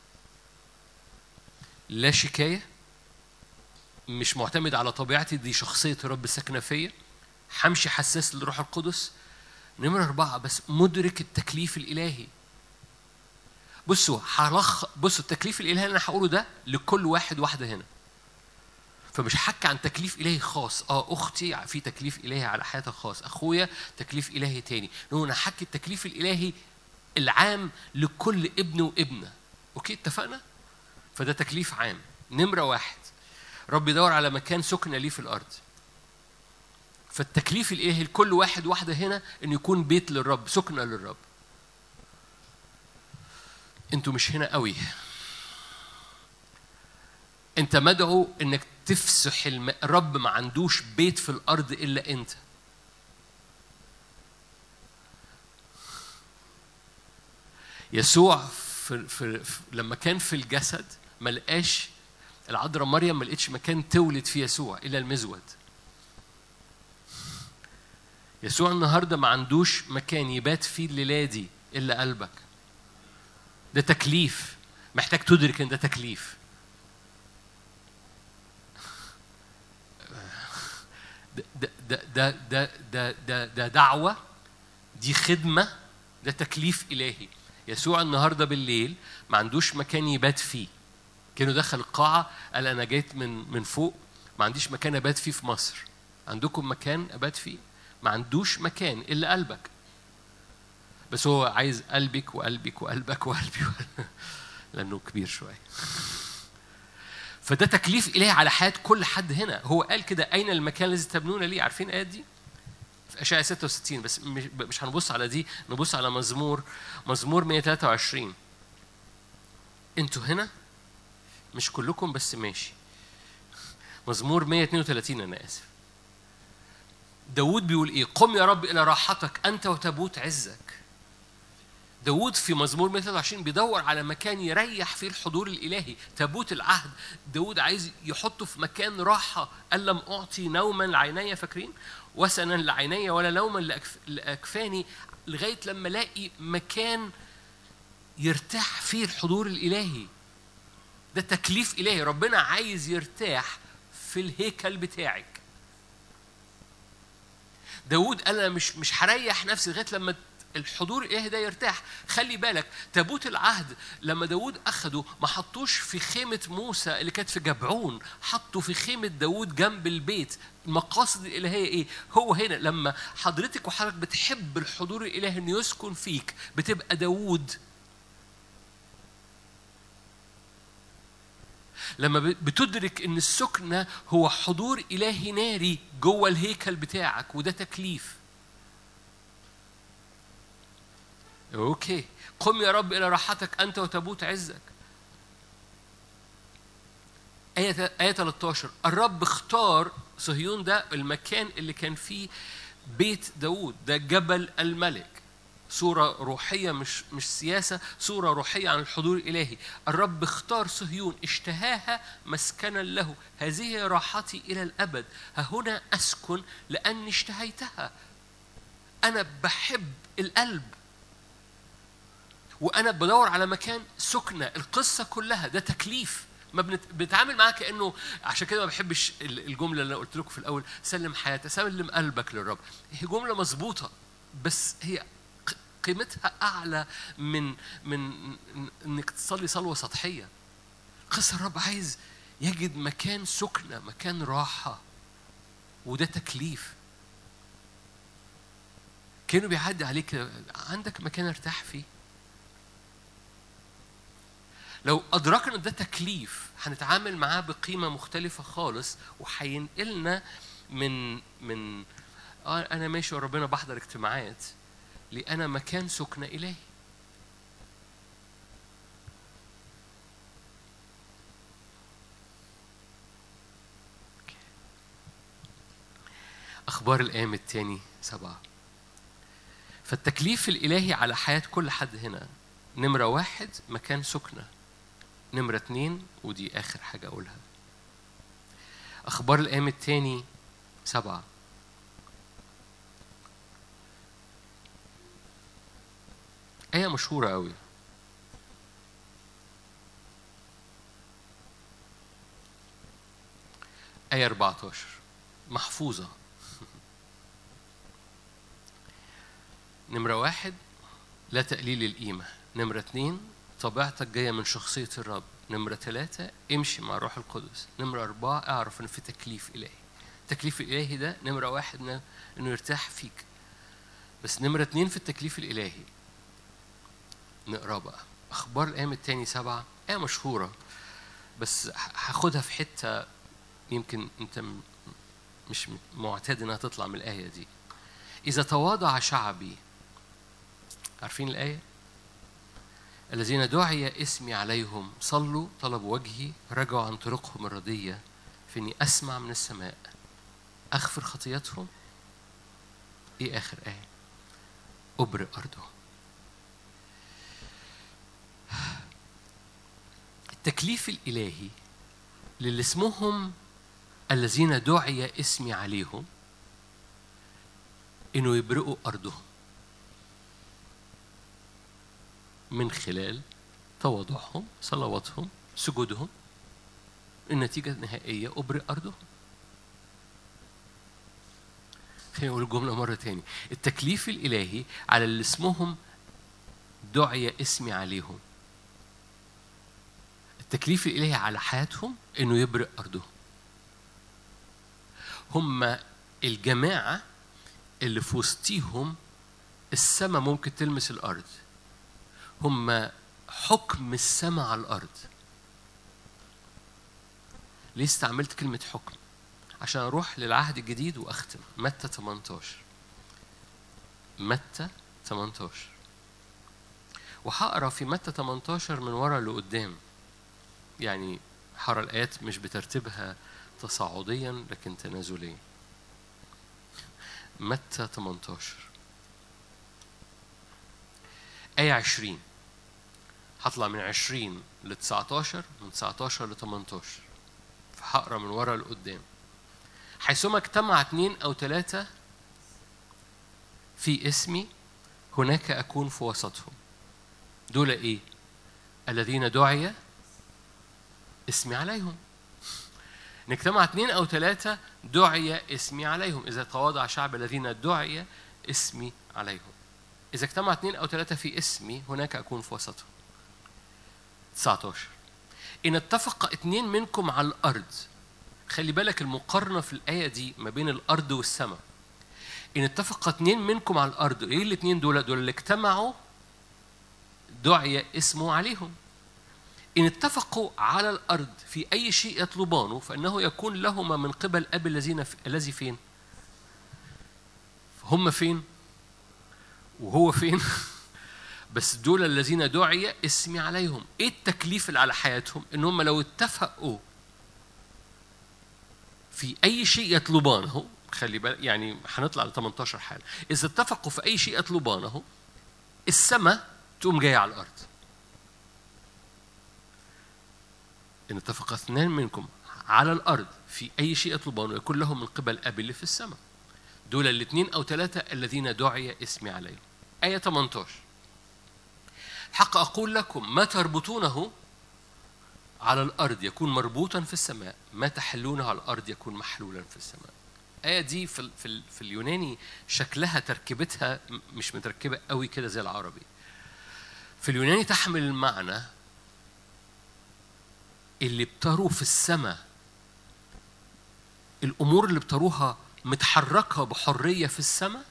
لا شكاية مش معتمد على طبيعتي دي شخصية الرب الساكنة فيا همشي حساس للروح القدس نمرة أربعة بس مدرك التكليف الإلهي بصوا هلخ بصوا التكليف الإلهي اللي أنا هقوله ده لكل واحد واحدة هنا فمش هحكي عن تكليف إلهي خاص اه أختي في تكليف إلهي على حياتها خاص أخويا تكليف إلهي تاني نقول أنا هحكي التكليف الإلهي العام لكل ابن وابنة أوكي اتفقنا؟ فده تكليف عام نمرة واحد رب يدور على مكان سكنة ليه في الأرض فالتكليف الإلهي لكل واحد واحدة هنا إن يكون بيت للرب سكنة للرب انتوا مش هنا قوي انت مدعو انك تفسح الم... الرب ما عندوش بيت في الارض الا انت يسوع في, في, في لما كان في الجسد ما لقاش العذراء مريم ما لقيتش مكان تولد فيه يسوع الا المزود يسوع النهارده ما عندوش مكان يبات فيه الليله دي الا قلبك ده تكليف محتاج تدرك ان ده تكليف ده ده ده ده ده ده, ده دعوه دي خدمه ده تكليف الهي يسوع النهارده بالليل ما عندوش مكان يبات فيه كانوا دخل القاعه قال انا جيت من من فوق ما عنديش مكان ابات فيه في مصر عندكم مكان ابات فيه ما عندوش مكان الا قلبك بس هو عايز قلبك وقلبك وقلبك وقلبي لانه كبير شويه فده تكليف إلهي على حياة كل حد هنا هو قال كده أين المكان الذي تبنون لي عارفين الآيات دي في أشعة 66 بس مش, مش هنبص على دي نبص على مزمور مزمور 123 انتوا هنا مش كلكم بس ماشي مزمور 132 أنا آسف داود بيقول إيه قم يا رب إلى راحتك أنت وتبوت عزك داود في مزمور 123 بيدور على مكان يريح فيه الحضور الإلهي تابوت العهد داود عايز يحطه في مكان راحة قال لم أعطي نوما لعيني فاكرين وسنا لعيني ولا نوما لأكفاني لغاية لما الاقي مكان يرتاح فيه الحضور الإلهي ده تكليف إلهي ربنا عايز يرتاح في الهيكل بتاعك داود قال انا مش مش هريح نفسي لغايه لما الحضور الالهي ده يرتاح خلي بالك تابوت العهد لما داود اخده ما حطوش في خيمه موسى اللي كانت في جبعون حطوا في خيمه داود جنب البيت المقاصد الالهيه ايه هو هنا لما حضرتك وحضرتك بتحب الحضور الالهي انه يسكن فيك بتبقى داود لما بتدرك ان السكنه هو حضور الهي ناري جوه الهيكل بتاعك وده تكليف اوكي قم يا رب الى راحتك انت وتبوت عزك آية آية 13 الرب اختار صهيون ده المكان اللي كان فيه بيت داوود ده جبل الملك صورة روحية مش مش سياسة صورة روحية عن الحضور الإلهي الرب اختار صهيون اشتهاها مسكنا له هذه راحتي إلى الأبد ها هنا أسكن لأني اشتهيتها أنا بحب القلب وأنا بدور على مكان سكنة القصة كلها ده تكليف ما بنت... بنتعامل معاه كانه عشان كده ما بحبش الجمله اللي قلت لكم في الاول سلم حياتك سلم قلبك للرب هي جمله مظبوطه بس هي قيمتها اعلى من من انك تصلي صلوه سطحيه قصه الرب عايز يجد مكان سكنه مكان راحه وده تكليف كانوا بيعدي عليك عندك مكان ارتاح فيه لو أدركنا ده تكليف هنتعامل معاه بقيمة مختلفة خالص وهينقلنا من من اه أنا ماشي وربنا بحضر اجتماعات لأنا مكان سكن إلهي أخبار الأيام التاني سبعة فالتكليف الإلهي على حياة كل حد هنا نمرة واحد مكان سكنة نمرة اتنين ودي آخر حاجة أقولها أخبار الأيام التاني سبعة آية مشهورة أوي آية 14 محفوظة نمرة واحد لا تقليل القيمة نمرة اتنين طبيعتك جاية من شخصية الرب نمرة ثلاثة امشي مع روح القدس نمرة أربعة اعرف إن في تكليف إلهي التكليف الإلهي ده نمرة واحد إنه يرتاح فيك بس نمرة اتنين في التكليف الإلهي نقرا بقى أخبار الأيام التاني سبعة آية مشهورة بس هاخدها في حتة يمكن أنت مش معتاد إنها تطلع من الآية دي إذا تواضع شعبي عارفين الآية؟ الذين دعي اسمي عليهم صلوا طلبوا وجهي رجعوا عن طرقهم الردية فإني أسمع من السماء أغفر خطيتهم إيه آخر آية أبرئ أرضهم التكليف الإلهي للي اسمهم الذين دعي اسمي عليهم إنه يبرئوا أرضهم من خلال تواضعهم صلواتهم سجودهم النتيجة النهائية أبرئ أرضهم خلينا نقول الجملة مرة تاني التكليف الإلهي على اللي اسمهم دعي اسمي عليهم التكليف الإلهي على حياتهم إنه يبرئ أرضهم هم الجماعة اللي في وسطيهم السماء ممكن تلمس الأرض هم حكم السماء على الأرض ليه استعملت كلمة حكم عشان أروح للعهد الجديد وأختم متى 18 متى 18 وهقرا في متى 18 من ورا لقدام يعني هقرا الآيات مش بترتيبها تصاعديا لكن تنازليا متى 18 آية 20 هطلع من 20 ل 19 من 19 ل 18 فهقرا من ورا لقدام حيثما اجتمع اثنين أو ثلاثة في اسمي هناك أكون في وسطهم دول إيه؟ الذين دعي اسمي عليهم نجتمع اثنين أو ثلاثة دعي اسمي عليهم إذا تواضع شعب الذين دعي اسمي عليهم إذا اجتمع اثنين أو ثلاثة في اسمي هناك أكون في وسطهم 19 إن اتفق اثنين منكم على الأرض خلي بالك المقارنة في الآية دي ما بين الأرض والسماء إن اتفق اثنين منكم على الأرض إيه الاثنين دول دول اللي اجتمعوا دعي اسمه عليهم إن اتفقوا على الأرض في أي شيء يطلبانه فإنه يكون لهما من قبل أب الذين في... الذي فين؟ هم فين؟ وهو فين؟ بس دول الذين دعي اسمي عليهم ايه التكليف اللي على حياتهم ان هم لو اتفقوا في اي شيء يطلبانه خلي بالك يعني هنطلع ل 18 حاله اذا اتفقوا في اي شيء يطلبانه السماء تقوم جايه على الارض ان اتفق اثنان منكم على الارض في اي شيء يطلبانه يكون لهم من قبل ابي اللي في السماء دول الاثنين او ثلاثه الذين دعي اسمي عليهم ايه 18 الحق اقول لكم ما تربطونه على الارض يكون مربوطا في السماء ما تحلونه على الارض يكون محلولا في السماء الآية دي في, في, في اليوناني شكلها تركيبتها مش متركبة قوي كده زي العربي. في اليوناني تحمل المعنى اللي بتروه في السماء الأمور اللي بتروها متحركة بحرية في السماء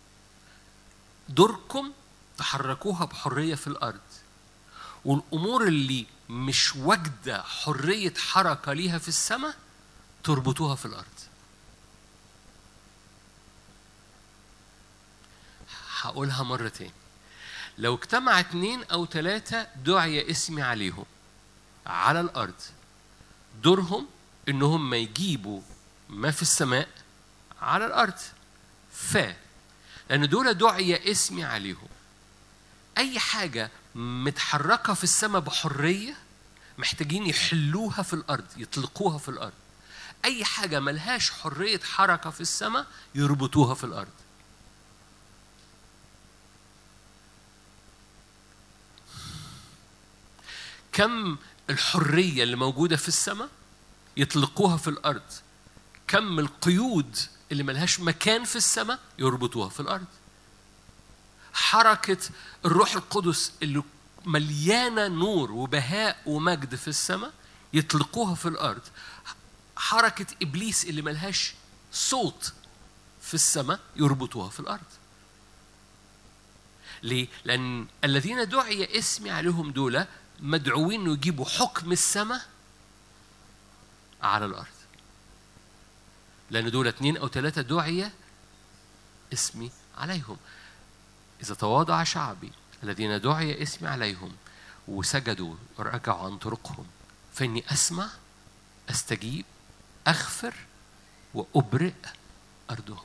دوركم تحركوها بحرية في الأرض والأمور اللي مش واجدة حرية حركة ليها في السماء تربطوها في الأرض هقولها مرة تاني لو اجتمع اتنين أو تلاتة دعي اسمي عليهم على الأرض دورهم إنهم ما يجيبوا ما في السماء على الأرض ف لأن دول دعي اسمي عليهم أي حاجة متحركة في السماء بحرية محتاجين يحلوها في الأرض يطلقوها في الأرض أي حاجة ملهاش حرية حركة في السماء يربطوها في الأرض كم الحرية اللي موجودة في السماء يطلقوها في الأرض كم القيود اللي ملهاش مكان في السماء يربطوها في الأرض حركة الروح القدس اللي مليانة نور وبهاء ومجد في السماء يطلقوها في الأرض حركة إبليس اللي ملهاش صوت في السماء يربطوها في الأرض ليه؟ لأن الذين دعي اسمي عليهم دول مدعوين انه يجيبوا حكم السماء على الارض لان دول اثنين او ثلاثه دعي اسمي عليهم اذا تواضع شعبي الذين دعي اسمي عليهم وسجدوا ورجعوا عن طرقهم فاني اسمع استجيب اغفر وابرئ ارضهم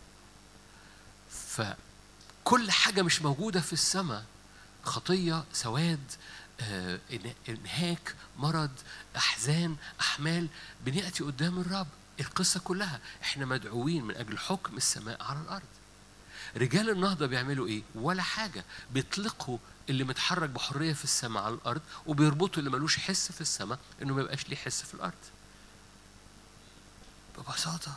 فكل حاجه مش موجوده في السماء خطيه سواد آه، انهاك مرض احزان احمال بناتي قدام الرب القصه كلها احنا مدعوين من اجل حكم السماء على الارض رجال النهضه بيعملوا ايه ولا حاجه بيطلقوا اللي متحرك بحريه في السماء على الارض وبيربطوا اللي ملوش حس في السماء انه ما يبقاش ليه حس في الارض ببساطه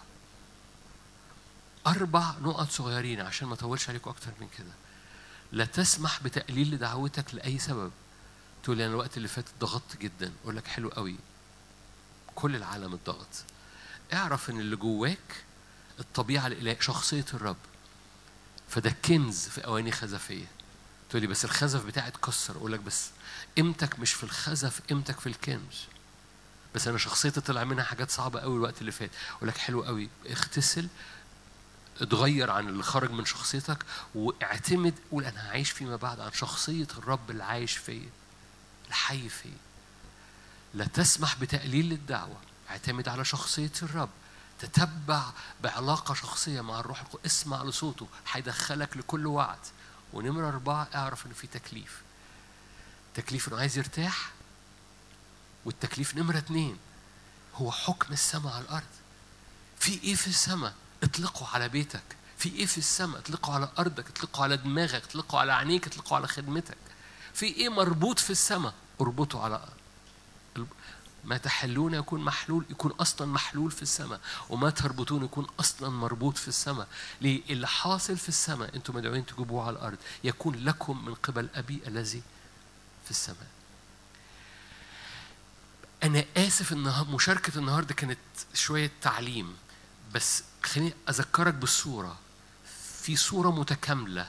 اربع نقط صغيرين عشان ما اطولش عليكم اكتر من كده لا تسمح بتقليل دعوتك لاي سبب تقول لي انا الوقت اللي فات ضغطت جدا اقول لك حلو قوي كل العالم اتضغط اعرف ان اللي جواك الطبيعه الالهيه شخصيه الرب فده كنز في اواني خزفيه تقول لي بس الخزف بتاعي اتكسر اقول لك بس قيمتك مش في الخزف قيمتك في الكنز بس انا شخصيتي طلع منها حاجات صعبه قوي الوقت اللي فات اقول لك حلو قوي اغتسل اتغير عن اللي خرج من شخصيتك واعتمد قول انا هعيش فيما بعد عن شخصيه الرب اللي عايش فيا الحي فيه لا تسمح بتقليل الدعوة اعتمد على شخصية الرب تتبع بعلاقة شخصية مع الروح القدس اسمع لصوته هيدخلك لكل وعد ونمرة أربعة اعرف إن في تكليف تكليف إنه عايز يرتاح والتكليف نمرة اتنين هو حكم السماء على الأرض في إيه في السماء اطلقه على بيتك في إيه في السماء اطلقه على أرضك اطلقه على دماغك اطلقه على عينيك اطلقه على خدمتك في ايه مربوط في السماء اربطه على ما تحلون يكون محلول يكون اصلا محلول في السماء وما تربطون يكون اصلا مربوط في السماء ليه اللي حاصل في السماء انتم مدعوين تجيبوه على الارض يكون لكم من قبل ابي الذي في السماء انا اسف ان مشاركه النهارده كانت شويه تعليم بس خليني اذكرك بالصوره في صوره متكامله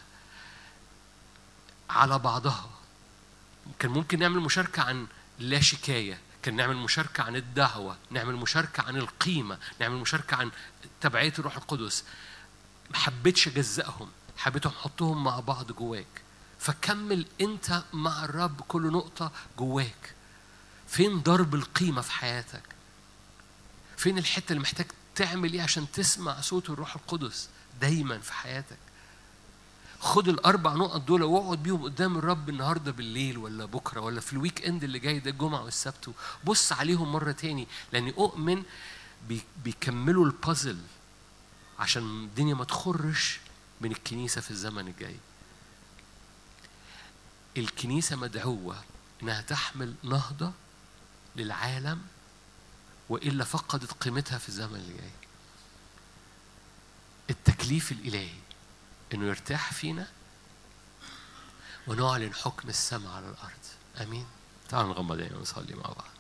على بعضها كان ممكن نعمل مشاركة عن لا شكاية كان نعمل مشاركة عن الدعوة نعمل مشاركة عن القيمة نعمل مشاركة عن تبعية الروح القدس ما حبيتش أجزأهم حبيتهم أحطهم مع بعض جواك فكمل انت مع الرب كل نقطة جواك فين ضرب القيمة في حياتك فين الحتة اللي محتاج تعمل ايه عشان تسمع صوت الروح القدس دايما في حياتك خد الاربع نقط دول واقعد بيهم قدام الرب النهارده بالليل ولا بكره ولا في الويك اند اللي جاي ده الجمعه والسبت بص عليهم مره تاني لاني اؤمن بي- بيكملوا البازل عشان الدنيا ما تخرش من الكنيسه في الزمن الجاي الكنيسه مدعوه انها تحمل نهضه للعالم والا فقدت قيمتها في الزمن اللي جاي التكليف الالهي انه يرتاح فينا ونعلن حكم السماء على الارض امين تعالوا نغمض عينينا ونصلي مع بعض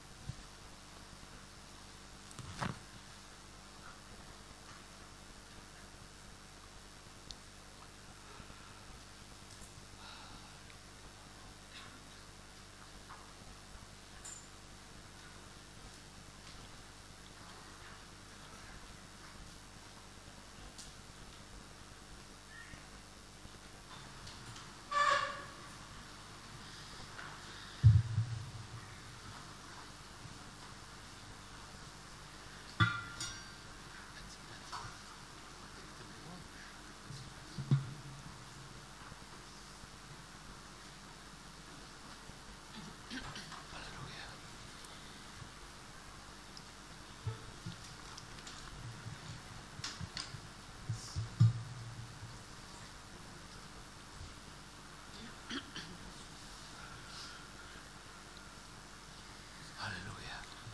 هللويا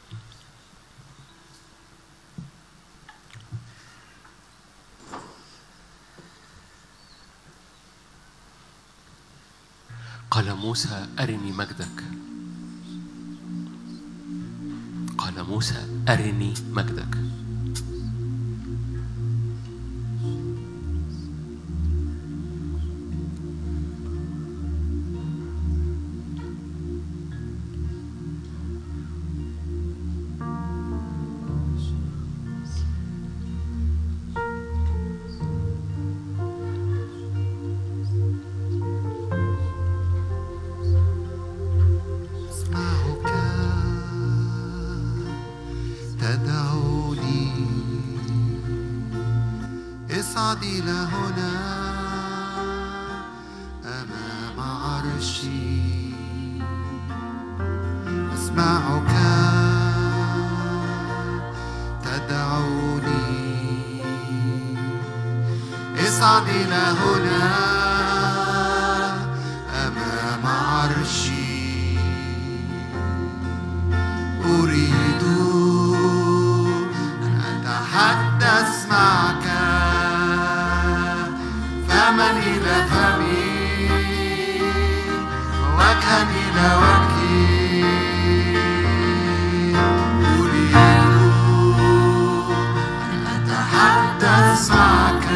قال موسى أرني مجدك قال موسى أرني مجدك أسمعك تدعوني اصعد إلى هنا أمام عرشي أسمعك تدعوني اصعد إلى هنا أمام عرشي أريد أن أتحدث معك فمن إلى فمي وجها إلى وجهي أريد أن أتحدث معك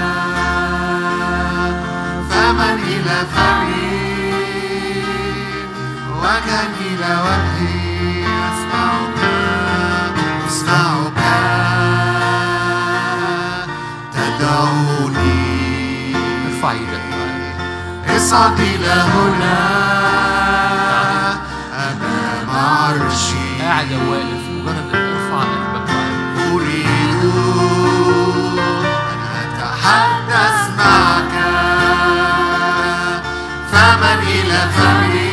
فمن إلى فمي وجها إلى وجهي أسمعك أسمعك تدعوني ارفع ايدك معايا اصعد إلى هنا أمام عرشي قاعد أو واقف مجرد ان ارفع قلبك معايا أريد أن أتحدث معك فمن إلى فمي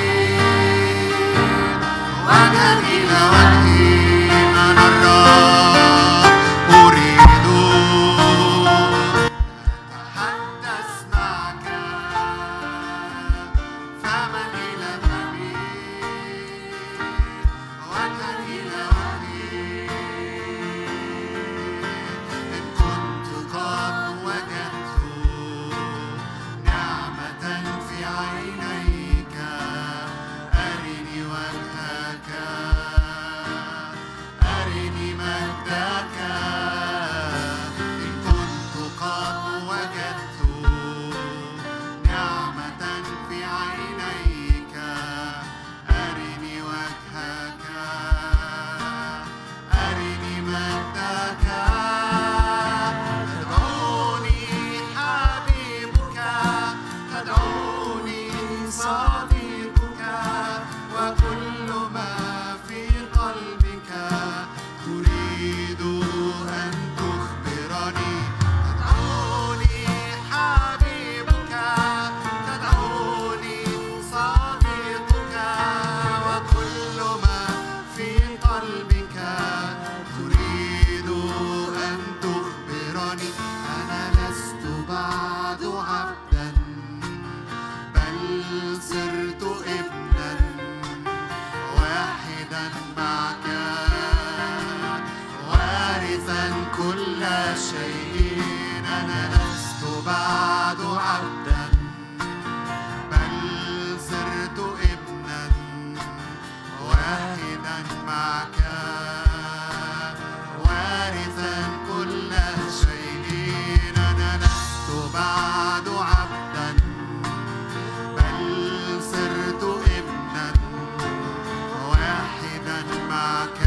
وجها إلى وجهي من الرب أريد أن أتحدث معك فمن إلى فمي وجها إلى وجهي إن كنت قد وجدت نعمة في عينيك أرني وجهك صديقك وكل ما في قلبك تريد أن تخبرني تدعوني حبيبك تدعوني صديقك وكل ما في قلبك تريد أن تخبرني أنا لست بعد عبدا بل صرت ابنا واحدا معك وارثا كل شيء أنا لست بعد عبدا بل صرت ابنا واحدا معك وارثا كل شيء أنا لست بعد عبدا بل صرت ابنا واحدا معك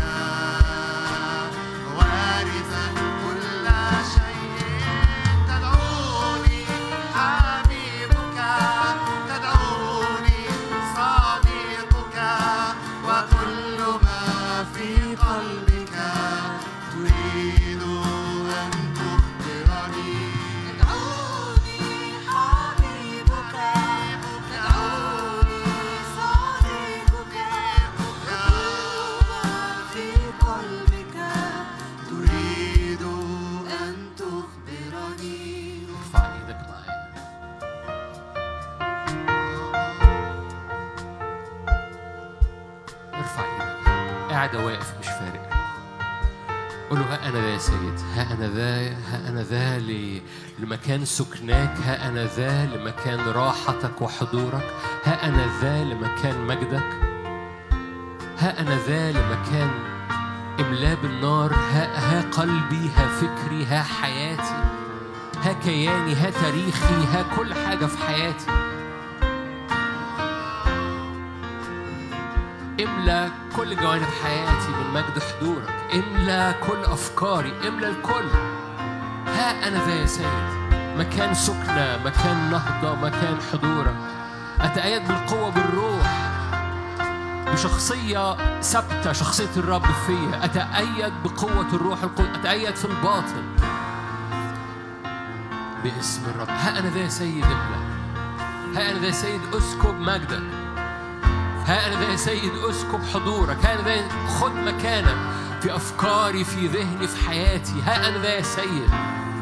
وارثا كل شيء تدعوني حبيبك تدعوني صديقك وكل ما في قلبك تريد أن تخبرني تدعوني حبيبك تدعوني صديقك وكل ما في قلبك تريد أن تخبرني ارفع ايدك معايا ارفع ايدك قاعد واقف مش فارق قول له ها انا ذا يا سيد ها انا ذا ها انا ذا ل- لمكان سكناك ها انا ذا لمكان راحتك وحضورك ها انا ذا لمكان مجدك ها انا ذا لمكان املاه بالنار ها ها قلبي ها فكري ها حياتي ها كياني ها تاريخي ها كل حاجة في حياتي املى كل جوانب حياتي من مجد حضورك املى كل أفكاري املى الكل ها أنا ذا يا سيد مكان سكنة مكان نهضة مكان حضورك أتأيد بالقوة بالروح بشخصية ثابتة شخصية الرب فيا أتأيد بقوة الروح القدس أتأيد في الباطن باسم الرب ها أنا ذا يا سيد املأ ها أنا ذا يا سيد أسكب مجدك ها أنا ذا يا سيد أسكب حضورك ها أنا ذا يا- خد مكانك في أفكاري في ذهني في حياتي ها أنا ذا يا سيد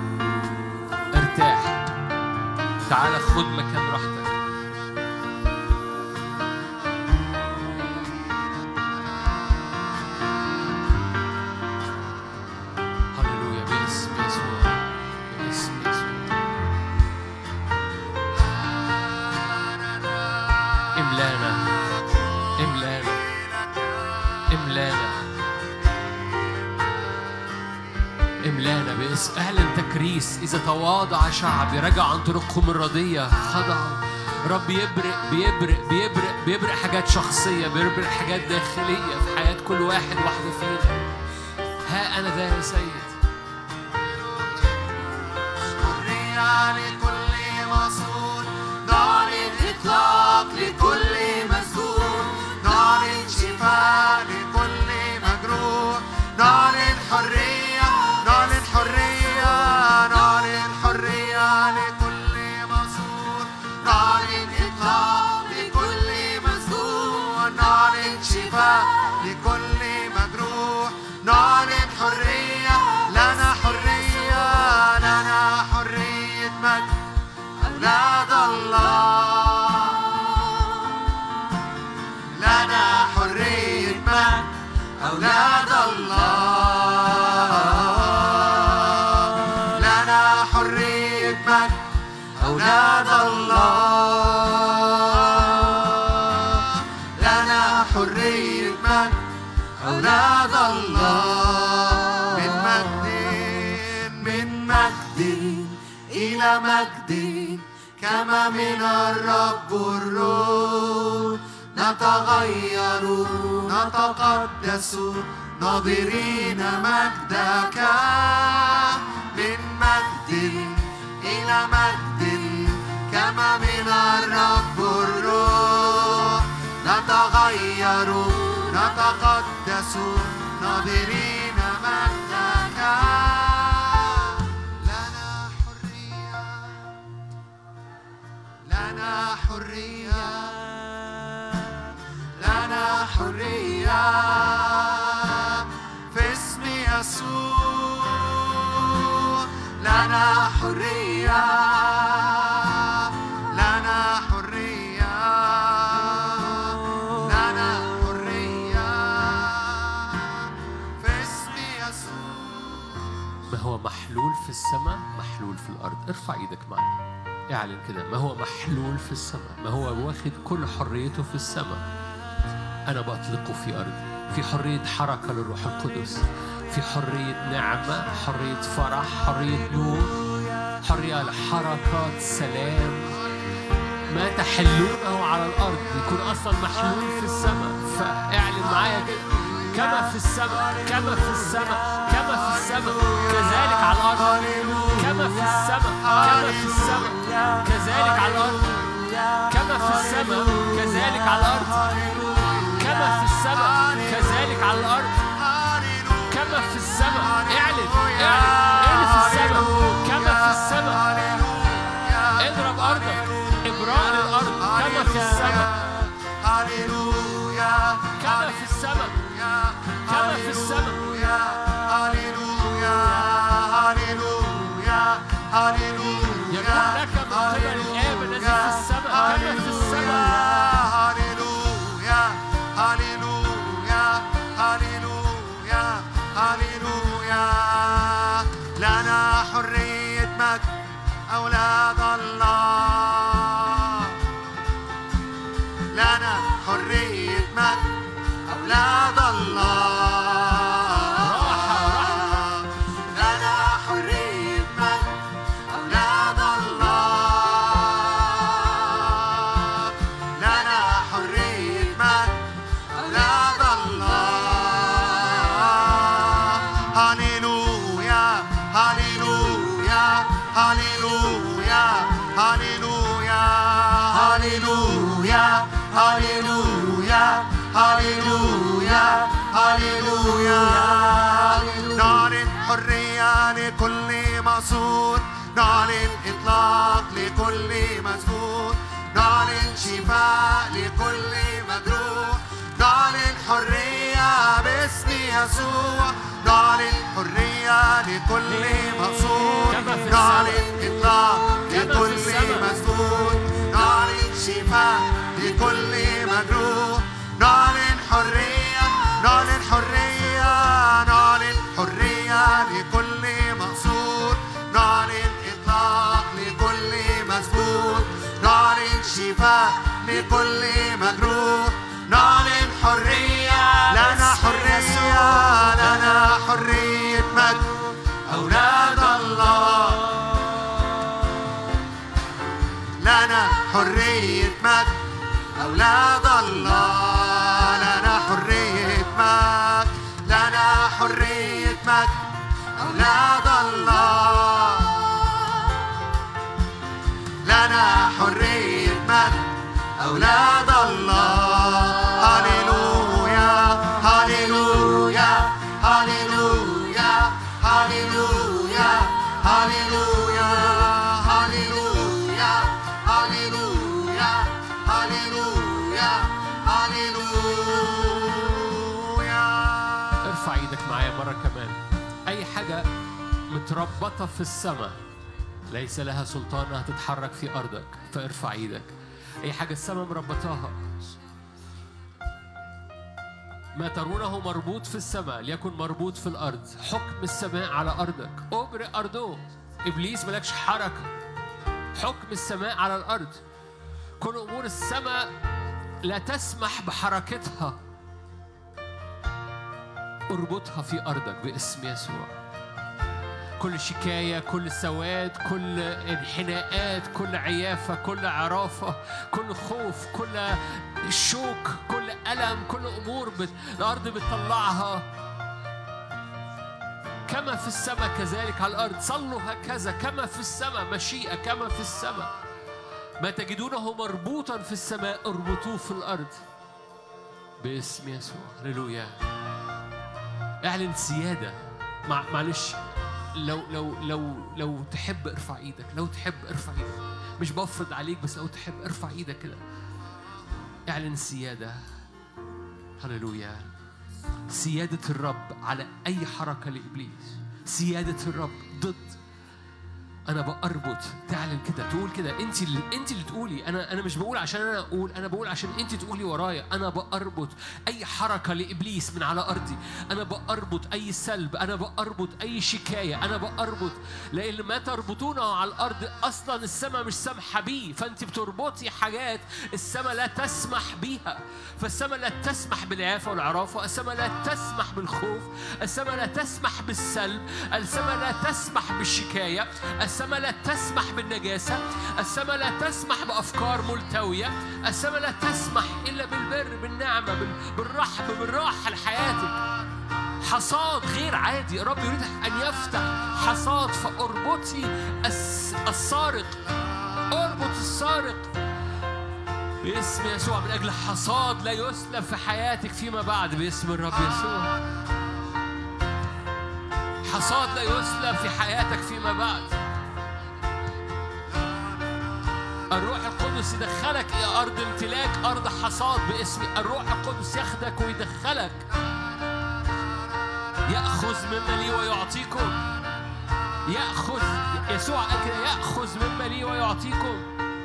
ارتاح تعال خد مكان راحتك هللويا باسم يسوع باسم يسوع املانا املانا املانا املانا باسم اعلن تكريس اذا تواضع شعبي رجع عن طرقهم الرديه خضعوا رب يبرق بيبرق بيبرق بيبرق حاجات شخصيه بيبرق حاجات داخليه في حياه كل واحد واحده فينا ها انا ذا يا سيد حرية لكل مسؤول نار الإطلاق لكل مسؤول نار الشفاء لكل مجروح نار الحرية نار الحرية نار الحرية لكل مسؤول نار الإطلاق لكل مسؤول نار الشفاء لكل مجروح نار الحرية لنا حرية لنا حرية مجد أولاد الله لنا حرية مجد أولاد الله لنا حرية مجد أولاد الله لنا حرية مجد أولاد الله من مجد من مجد إلى مجد كما من الرب الروح نتغير نتقدس ناظرين مجدك من مجد إلى مجد كما من الرب الروح نتغير نتقدس ناظرين مجدك لنا حرية لنا حرية لنا حرية في اسم يسوع لنا حرية لنا حرية لنا حرية في اسم يسوع ما هو محلول في السماء محلول في الأرض ارفع ايدك معي اعلن كده ما هو محلول في السماء ما هو واخد كل حريته في السماء أنا بطلقه في أرضي في حرية حركة للروح القدس في حرية نعمة حرية فرح حرية نور حرية لحركات سلام ما تحلونه على الأرض يكون أصلا محلول في السماء فاعلن معايا كده كما في السماء كما في السماء كما في السماء كذلك على الأرض كما في السماء كما في السماء كذلك على الأرض كما في السماء كذلك على الأرض كما في السماء كذلك على الأرض كما في السماء اعلن اعلن ايه في السماء كما في السماء اضرب أرضك إبراء للأرض كما في السماء هللويا كما في السماء كما في السماء هللويا هللويا هللويا يكون لك من قبل الآب الذي في السماء كما في السماء هللويا هللويا هللويا هللويا لنا حرية مجد أولاد الله لنا حرية مجد أولاد الله لنا حرية مجد أولاد الله لنا حرية مجد أولاد الله هللويا هللويا هللويا هللويا هللويا هللويا هللويا هللويا نعلن حرية لكل مصون نعلن إطلاق لكل مسجون نعلن شفاء لكل مجروح نعلن حرية باسم يسوع نعلن حرية لكل مقصود كما في نعلن إطلاق كما في لكل السماء. مسجون نعلن شفاء لكل مجروح نعلن حرية نعلن حرية نعلن حرية لكل مقصود نعلن إطلاق لكل مسجون نعلن شفاء لكل مجروح نعلن حرية لنا حرية لنا حرية مجد أولاد الله لنا حرية مجد أولاد الله لنا حرية مجد لنا حرية مجد أولاد الله لنا حرية مجد أولاد الله هللويا هللويا هللويا هللويا هللويا هللويا هللويا هللويا هللويا ارفع ايدك معايا مرة كمان أي حاجة متربطة في السماء ليس لها سلطان انها تتحرك في ارضك فارفع ايدك اي حاجه السماء مربطاها ما ترونه مربوط في السماء ليكن مربوط في الارض حكم السماء على ارضك ابرئ ارضه ابليس ملكش حركه حكم السماء على الارض كل امور السماء لا تسمح بحركتها اربطها في ارضك باسم يسوع كل شكاية كل سواد كل انحناءات كل عيافة كل عرافة كل خوف كل شوك كل ألم كل أمور بت... الأرض بتطلعها كما في السماء كذلك على الأرض صلوا هكذا كما في السماء مشيئة كما في السماء ما تجدونه مربوطا في السماء اربطوه في الأرض باسم يسوع هللويا اعلن سيادة مع معلش لو لو لو لو تحب ارفع ايدك لو تحب ارفع ايدك مش بفرض عليك بس لو تحب ارفع ايدك كده اعلن سيادة هللويا سيادة الرب على أي حركة لإبليس سيادة الرب ضد أنا بأربط تعلن كده تقول كده أنت اللي أنت اللي تقولي أنا أنا مش بقول عشان أنا أقول أنا بقول عشان أنت تقولي ورايا أنا بأربط أي حركة لإبليس من على أرضي أنا بأربط أي سلب أنا بأربط أي شكاية أنا بأربط لأن ما تربطونه على الأرض أصلا السماء مش سامحة بيه فأنت بتربطي حاجات السماء لا تسمح بيها فالسماء لا تسمح بالعافة والعرافة السماء لا تسمح بالخوف السماء لا تسمح بالسلب السماء لا تسمح بالشكاية السماء لا تسمح بالنجاسة السماء لا تسمح بأفكار ملتوية السماء لا تسمح إلا بالبر بالنعمة بال- بالرحب بالراحة لحياتك حصاد غير عادي الرب يريد أن يفتح حصاد فأربطي الس- السارق اربط السارق باسم يسوع من أجل حصاد لا يسلب في حياتك فيما بعد باسم الرب يسوع حصاد لا يسلب في حياتك فيما بعد الروح القدس يدخلك إلى أرض امتلاك أرض حصاد باسم الروح القدس ياخدك ويدخلك يأخذ مما لي ويعطيكم يأخذ يسوع قال كده يأخذ مما لي ويعطيكم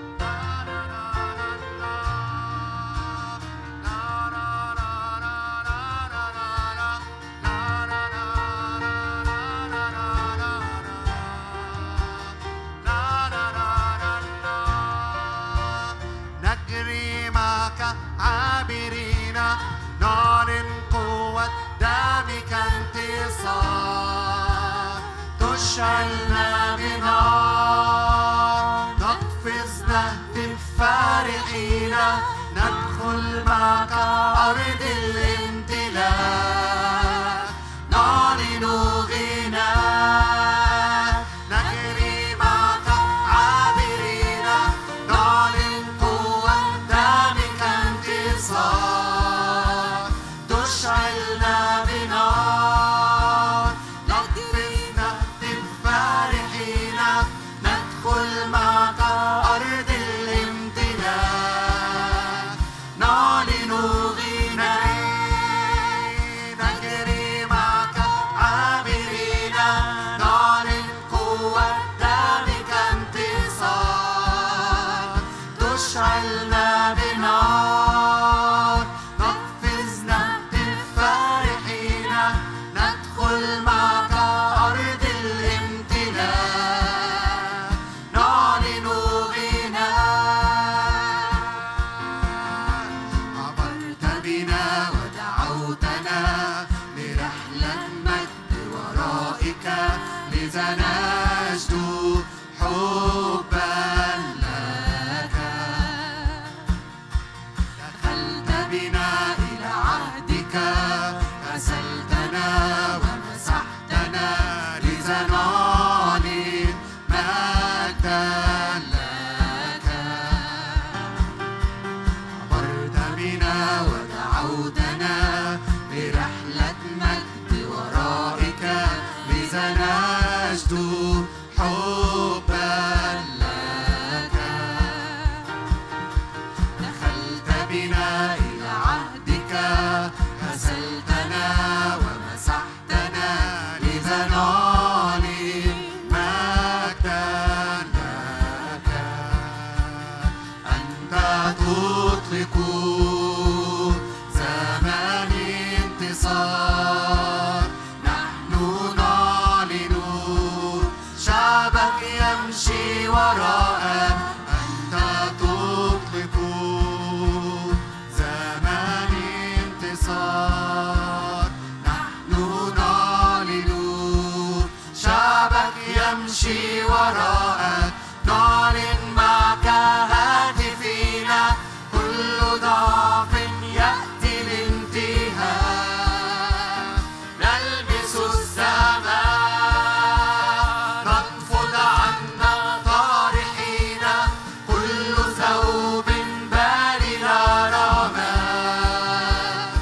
نجري معك عابرين نعلن قوة دمك انتصار تشعلنا بنار نقفز نهتف فرحين ندخل معك أرض الامتلاك نعلن غنى نجري معك عابرين نعلن قوة دمك انتصار تشعلنا بنار نقفز نهتف فرحين ندخل معك أرض الامتلاك نعلن غنى نجري معك عابرين نعلن قوة دمك انتصار تشعلنا بنار نقفز نهتف فرحين ندخل معك أرض الامتلاك نعلن غنى عبرت بنا ودعوتنا لرحلة مجد ورائك لذا نجد حبا لك دخلت بنا إلى عهدك غسلتنا ومسحتنا لذا نعلن مجدا لك عبرت بنا ودعوتنا لرحلة مجد ورائك لذا نجد حبا لك دخلت بنا إلى عهدك غسلتنا ومسحتنا لذا نعلن مجدا لك أنت تطلق زمان انتصار نحن نعلن شعبك يمشي وراءك أنت تطلق زمان انتصار نحن نعلن شعبك يمشي وراءك نعلن معك هاتفين كل ضعف يأتي الانتهاء نلبس السماء ننفض عنا طارحين كل ثوب بال لا رماد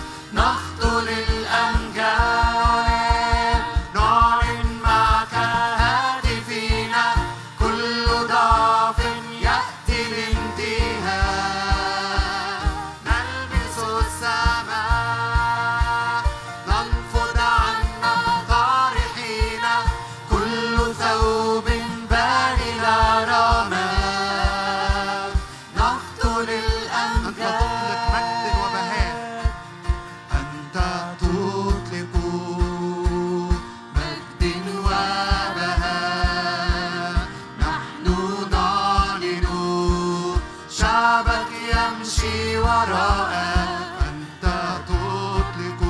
يمشي وراءك أنت تطلق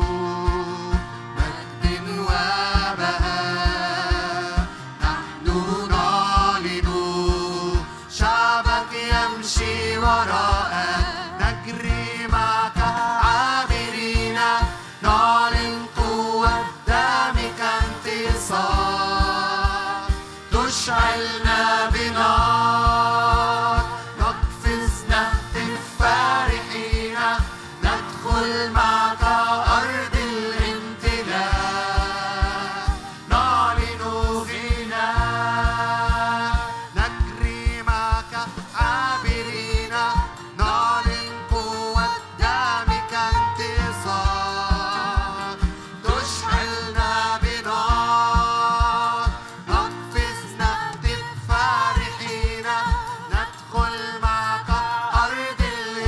مجد وبهاء نحن نعلن شعبك يمشي وراءك نجري معك عابرين نعلن قوة دمك انتصار تشعلنا بنار نقفز نهتف فرحين ندخل معك أرض الامتلاك نعلن غنى نجري معك عابرين نعلن قوة دمك انتصار تشعلنا بنار نقفز نهتف فرحين ندخل معك أرض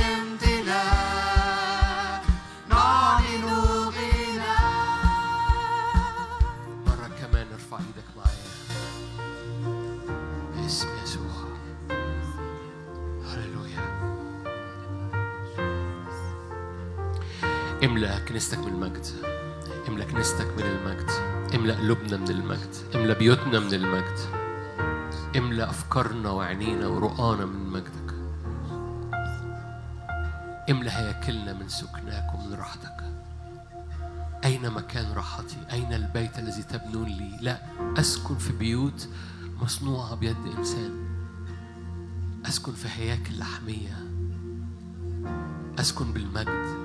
الامتلاك نعلن غنى مرة كمان ارفع ايدك معايا باسم يسوع هللويا املأ كنيستك من المجد املأ كنيستك من المجد املأ قلوبنا من المجد املأ بيوتنا من المجد املأ أفكارنا وعينينا ورؤانا من مجدك املأ هياكلنا من سكناك ومن راحتك أين مكان راحتي؟ أين البيت الذي تبنون لي؟ لا أسكن في بيوت مصنوعة بيد إنسان أسكن في هياكل لحمية أسكن بالمجد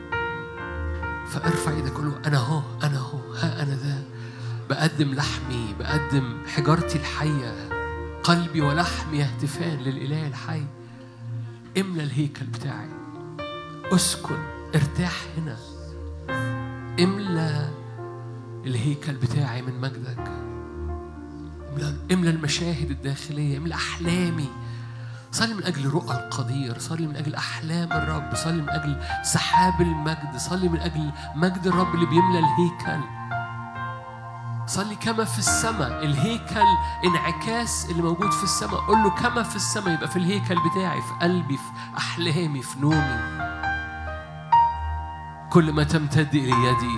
فارفع ايدك قول له أنا هو أنا هو ها أنا ذا بقدم لحمي بقدم حجارتي الحية قلبي ولحمي يهتفان للإله الحي املى الهيكل بتاعي اسكن ارتاح هنا املى الهيكل بتاعي من مجدك املى املى المشاهد الداخليه املى احلامي صلي من اجل رؤى القدير صلي من اجل احلام الرب صلي من اجل سحاب المجد صلي من اجل مجد الرب اللي بيملى الهيكل صلي كما في السماء الهيكل انعكاس اللي موجود في السماء قول له كما في السماء يبقى في الهيكل بتاعي في قلبي في احلامي في نومي كل ما تمتد إلى يدي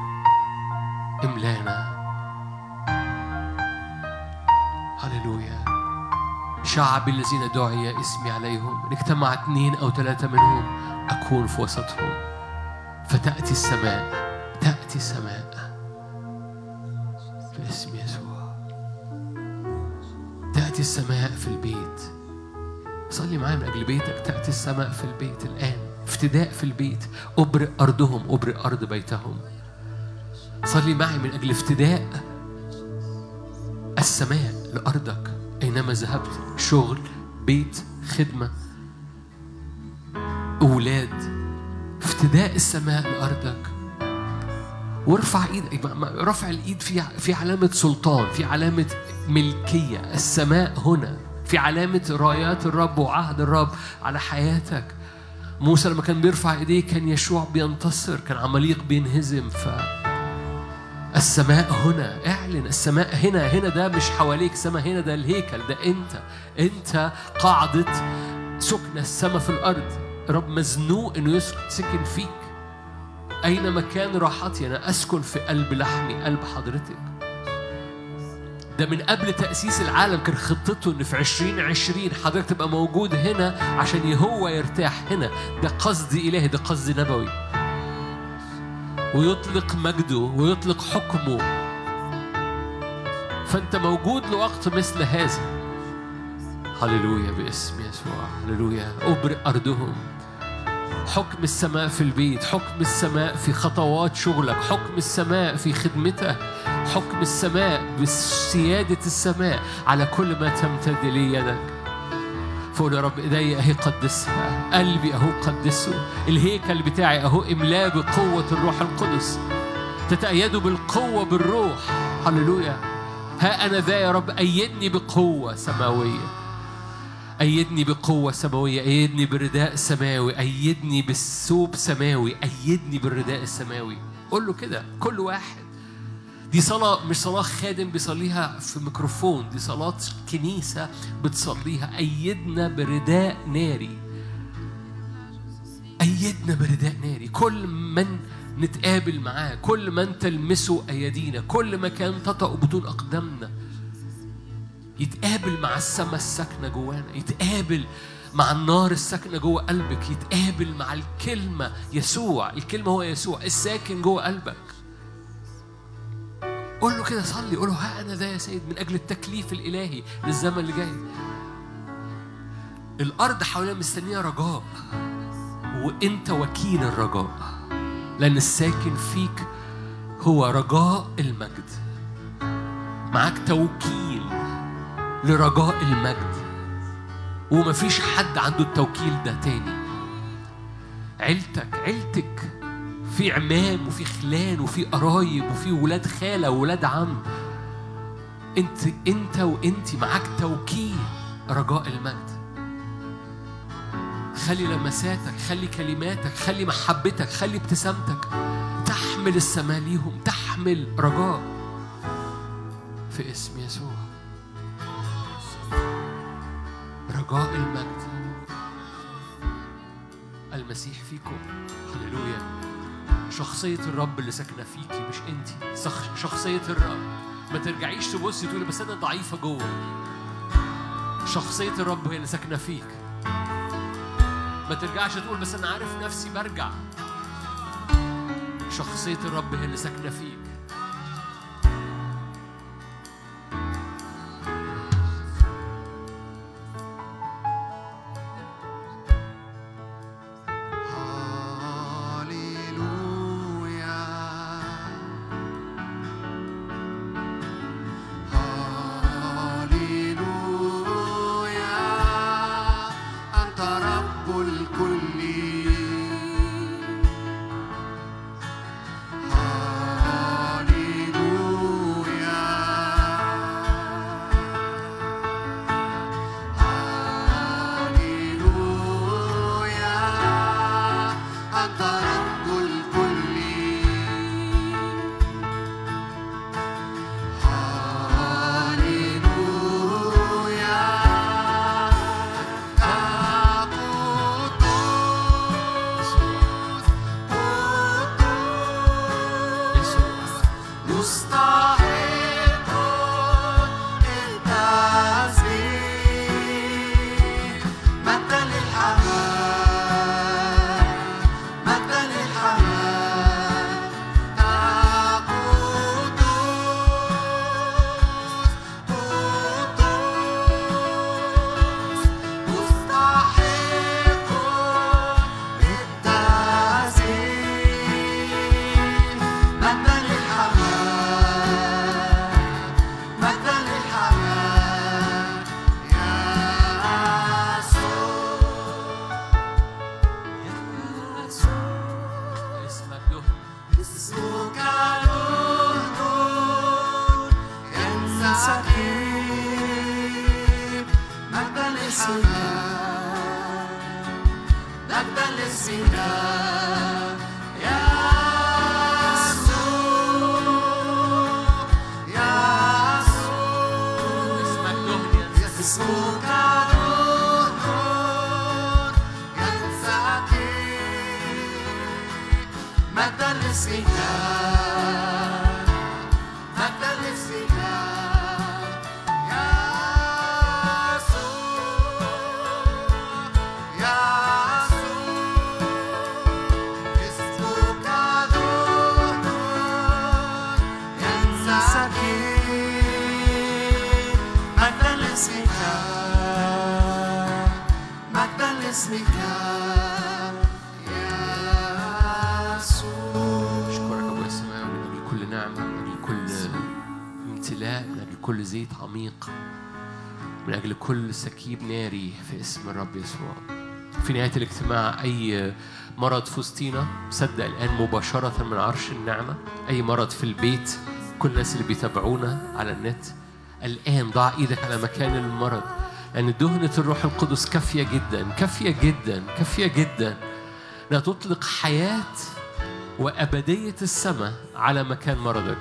املانا هللويا شعبي الذين دعي اسمي عليهم إن اجتمع اثنين أو ثلاثة منهم أكون في وسطهم فتأتي السماء تأتي السماء باسم يسوع تأتي السماء في البيت صلي معايا من أجل بيتك تأتي السماء في البيت الآن افتداء في البيت أبرئ أرضهم أبرئ أرض بيتهم صلي معي من أجل افتداء السماء لأرضك أينما ذهبت شغل بيت خدمة أولاد افتداء السماء لأرضك وارفع ايدك رفع الايد في في علامه سلطان في علامه ملكيه السماء هنا في علامه رايات الرب وعهد الرب على حياتك موسى لما كان بيرفع ايديه كان يشوع بينتصر كان عماليق بينهزم ف السماء هنا اعلن السماء هنا هنا ده مش حواليك سماء هنا ده الهيكل ده انت انت قاعدة سكن السماء في الارض رب مزنوق انه يسكن فيك اين مكان راحتي انا اسكن في قلب لحمي قلب حضرتك ده من قبل تأسيس العالم كان خطته ان في عشرين عشرين حضرتك تبقى موجود هنا عشان هو يرتاح هنا ده قصد إلهي ده قصد نبوي ويطلق مجده ويطلق حكمه فأنت موجود لوقت مثل هذا هللويا باسم يسوع هللويا أبرئ أرضهم حكم السماء في البيت حكم السماء في خطوات شغلك حكم السماء في خدمتك حكم السماء بسيادة السماء على كل ما تمتد لي يدك فقول يا رب ايدي اهي قدسها قلبي اهو قدسه الهيكل بتاعي اهو املاه بقوة الروح القدس تتأيدوا بالقوة بالروح هللويا ها أنا ذا يا رب أيدني بقوة سماوية أيدني بقوة سماوية أيدني برداء سماوي أيدني بالثوب سماوي أيدني بالرداء السماوي قول له كده كل واحد دي صلاة مش صلاة خادم بيصليها في ميكروفون دي صلاة كنيسة بتصليها أيدنا برداء ناري أيدنا برداء ناري كل من نتقابل معاه كل من تلمسه أيدينا كل مكان تطأ بطون أقدامنا يتقابل مع السماء الساكنة جوانا يتقابل مع النار الساكنة جوه قلبك يتقابل مع الكلمة يسوع الكلمة هو يسوع الساكن جوه قلبك قول له كده صلي قول له ها أنا ذا يا سيد من أجل التكليف الإلهي للزمن اللي جاي الأرض حوالينا مستنية رجاء وأنت وكيل الرجاء لأن الساكن فيك هو رجاء المجد معاك توكيل لرجاء المجد ومفيش حد عنده التوكيل ده تاني عيلتك عيلتك في عمام وفي خلان وفي قرايب وفي ولاد خاله وولاد عم انت انت وانت معاك توكيل رجاء المجد خلي لمساتك خلي كلماتك خلي محبتك خلي ابتسامتك تحمل السماء ليهم تحمل رجاء في اسم يسوع رجاء المجد المسيح فيكم هللويا شخصية الرب اللي ساكنة فيكي مش انت شخصية الرب ما ترجعيش تبصي تقولي بس انا ضعيفة جوه شخصية الرب هي اللي ساكنة فيك ما ترجعش تقول بس انا عارف نفسي برجع شخصية الرب هي اللي ساكنة فيك هاليلويا هاليلويا أنت رب الكل هاليلويا هاليلويا أنت رب الكل هاليلويا قدوس قدوس مستحق التسبيح مجدا للحمام مجدا للحمام قدوس قدوس مستحق التسبيح مجدا للحمام مجدا للحمام يا يسوع اسمك له اسمك نور ينسكب مجدا لاسمك مجدا لاسمك يا يسوع يا يسوع اسمك له اسمك نور ينسكب مجدا لاسمك مجدا لاسمك يا يسوع يا يسوع اسمك نور ينسكب مجدا لاسمك مجدا لاسمك يا يسوع أشكرك أبويا السماوي من أجل كل نعمة من أجل كل امتلاء من أجل كل زيت عميق من أجل كل سكيب ناري في اسم الرب يسوع في نهاية الاجتماع أي مرض في وسطينا صدق الآن مباشرة من عرش النعمة أي مرض في البيت كل الناس اللي بيتابعونا على النت الآن ضع إيدك على مكان المرض لأن دهنة الروح القدس كافية جدا كافية جدا كافية جدا انها تطلق حياه وابديه السماء على مكان مرضك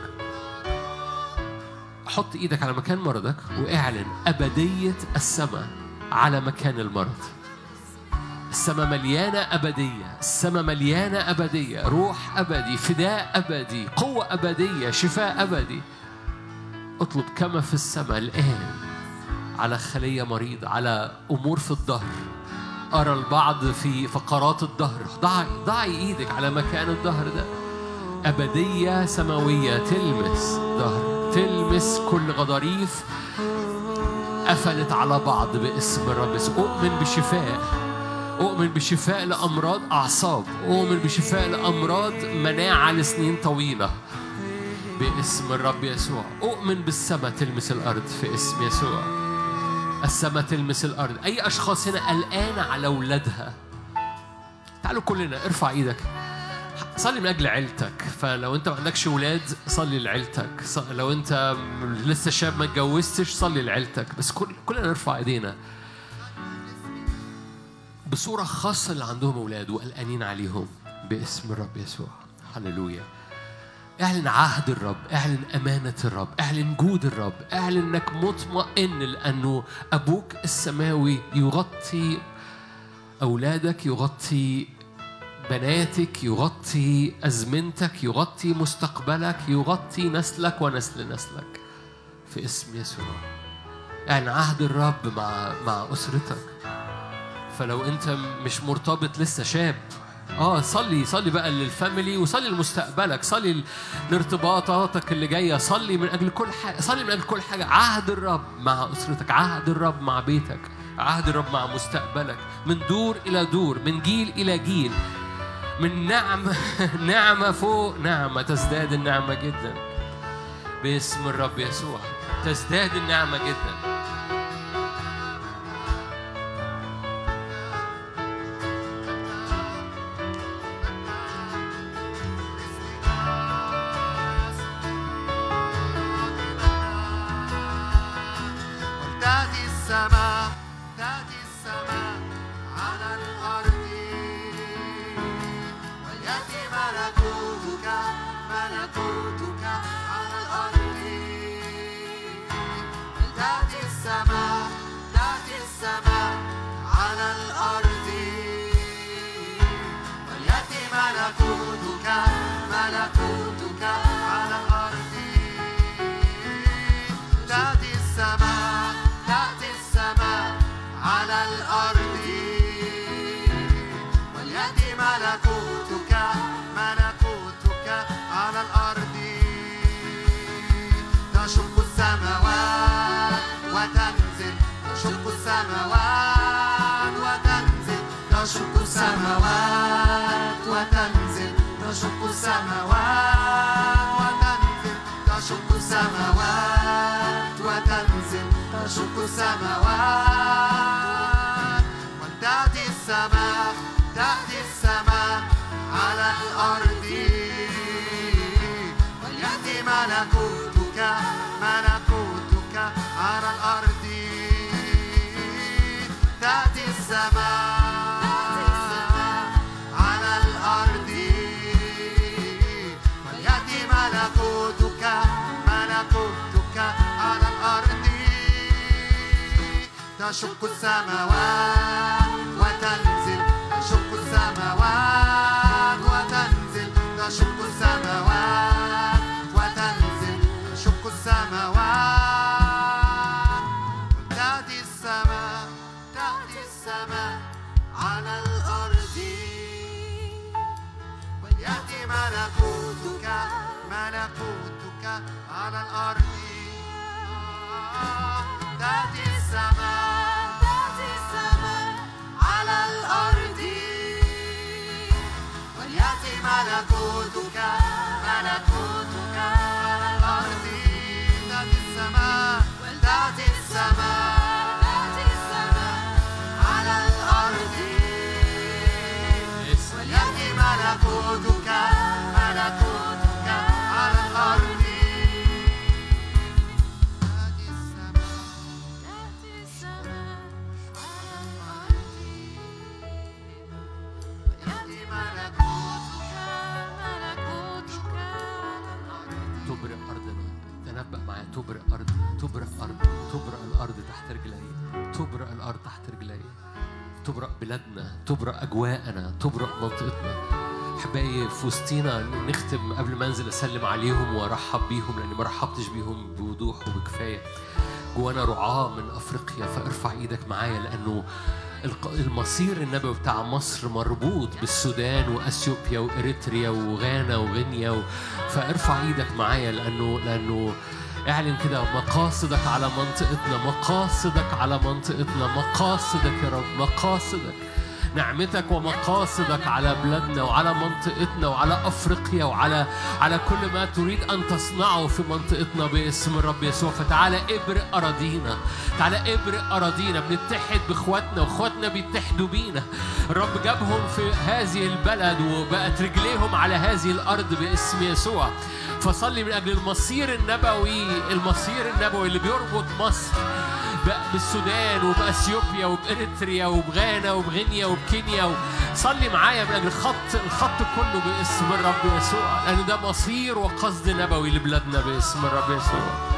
حط ايدك على مكان مرضك واعلن ابديه السماء على مكان المرض السماء مليانة أبدية السماء مليانة أبدية روح أبدي فداء أبدي قوة أبدية شفاء أبدي اطلب كما في السماء الآن على خلية مريض على أمور في الظهر أرى البعض في فقرات الظهر ضعي ضعي إيدك على مكان الظهر ده أبدية سماوية تلمس ظهر تلمس كل غضاريف قفلت على بعض باسم الرب يسوع. أؤمن بشفاء أؤمن بشفاء لأمراض أعصاب أؤمن بشفاء لأمراض مناعة لسنين طويلة باسم الرب يسوع أؤمن بالسماء تلمس الأرض في اسم يسوع السماء تلمس الأرض أي أشخاص هنا قلقانة على أولادها تعالوا كلنا ارفع إيدك صلي من أجل عيلتك فلو أنت ما عندكش ولاد صلي لعيلتك ص- لو أنت لسه شاب ما اتجوزتش صلي لعيلتك بس كل كلنا نرفع إيدينا بصورة خاصة اللي عندهم أولاد وقلقانين عليهم باسم الرب يسوع هللويا اعلن عهد الرب اعلن أمانة الرب اعلن جود الرب اعلن انك مطمئن لأنه أبوك السماوي يغطي أولادك يغطي بناتك يغطي أزمنتك يغطي مستقبلك يغطي نسلك ونسل نسلك في اسم يسوع اعلن عهد الرب مع مع أسرتك فلو انت مش مرتبط لسه شاب اه صلي صلي بقى للفاميلي وصلي لمستقبلك صلي ل- لارتباطاتك اللي جايه صلي من اجل كل حاجه صلي من اجل كل حاجه عهد الرب مع اسرتك عهد الرب مع بيتك عهد الرب مع مستقبلك من دور الى دور من جيل الى جيل من نعمه نعمه فوق نعمه تزداد النعمه جدا باسم الرب يسوع تزداد النعمه جدا ولتأتي السماء تأتي السماء على الأرض وليأتي ملكوتك ملكوتك على الأرض ولتأتي السماء تأتي السماء على الأرض وليأتي ملكوتك ملكوتك على الأرض تأتي السماء تأتي السماء على الأرض وليأتي ملكوتك ملكوتك على الأرض تشق السماوات وتنزل تشق السماوات وتنزل تشق السماوات وتنزل تشق السماوات وتنزل تشق السماوات وتنزل تشق السماوات وتأتي السماء تأتي السماء على الأرض وليأتي ملكوتك ملكوتك على الأرض تأتي السماء على الأرض وليأتي ملكوتك ملكوتك على الأرض تشق السماوات وتنزل تشق السماوات وتنزل تشق السماوات وتنزل تشق السماوات تأتي السماء تأتي السماء على الأرض وليأتي ملكوتك ملكوتك على الأرض تأتي السماء تأتي السماء على الأرض وليأتي ملكوتك ملكوتك على الأرض تأتي السماء تأتي السماء تأتي السماء على الأرض وليأتي ملكوتك ملكوتك على الأرض تأتي السماء تأتي السماء على الأرض يأتي ملكوتك ملكوتك على الأرض تبرق أرضنا تنبأ معايا تبرق أرض تبرق أرض تبرق الأرض تحت رجلي تبرق الأرض تحت رجلي تبرأ بلادنا تبرأ أجواءنا تبرأ منطقتنا أحبائي في وسطينا نختم قبل ما أنزل أسلم عليهم وأرحب بيهم لأني ما رحبتش بيهم بوضوح وبكفاية جوانا رعاة من أفريقيا فارفع إيدك معايا لأنه الق- المصير النبوي بتاع مصر مربوط بالسودان واثيوبيا واريتريا وغانا وغينيا و... فارفع ايدك معايا لانه لانه اعلن كده مقاصدك على منطقتنا مقاصدك على منطقتنا مقاصدك يا رب مقاصدك نعمتك ومقاصدك على بلادنا وعلى منطقتنا وعلى افريقيا وعلى على كل ما تريد ان تصنعه في منطقتنا باسم الرب يسوع فتعالى ابرق اراضينا تعالى ابرق اراضينا بنتحد باخواتنا واخواتنا بيتحدوا بينا الرب جابهم في هذه البلد وبقت رجليهم على هذه الارض باسم يسوع فصلي من اجل المصير النبوي المصير النبوي اللي بيربط مصر ب- بالسودان وباثيوبيا وباريتريا وبغانا وبغينيا وبكينيا صلي معايا من اجل الخط الخط كله باسم الرب يسوع لان ده مصير وقصد نبوي لبلادنا باسم الرب يسوع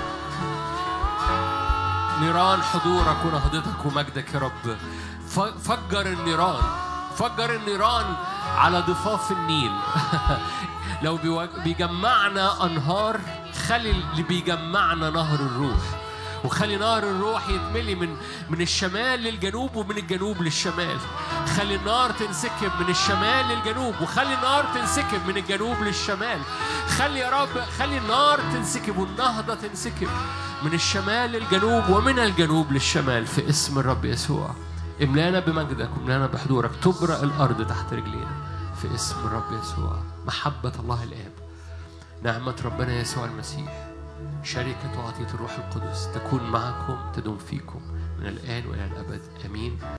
نيران حضورك ونهضتك ومجدك يا رب ف- فجر النيران فجر النيران على ضفاف النيل لو بيواج- بيجمعنا انهار خلي اللي بيجمعنا نهر الروح وخلي نهر الروح يتملي من من الشمال للجنوب ومن الجنوب للشمال خلي النار تنسكب من الشمال للجنوب وخلي النار تنسكب من الجنوب للشمال خلي يا رب خلي النار تنسكب والنهضة تنسكب من الشمال للجنوب ومن الجنوب للشمال في اسم الرب يسوع املانا بمجدك واملانا بحضورك تبرأ الأرض تحت رجلينا في اسم الرب يسوع محبة الله الآب نعمة ربنا يسوع المسيح شركة وعطية الروح القدس تكون معكم تدوم فيكم من الآن وإلى الأبد آمين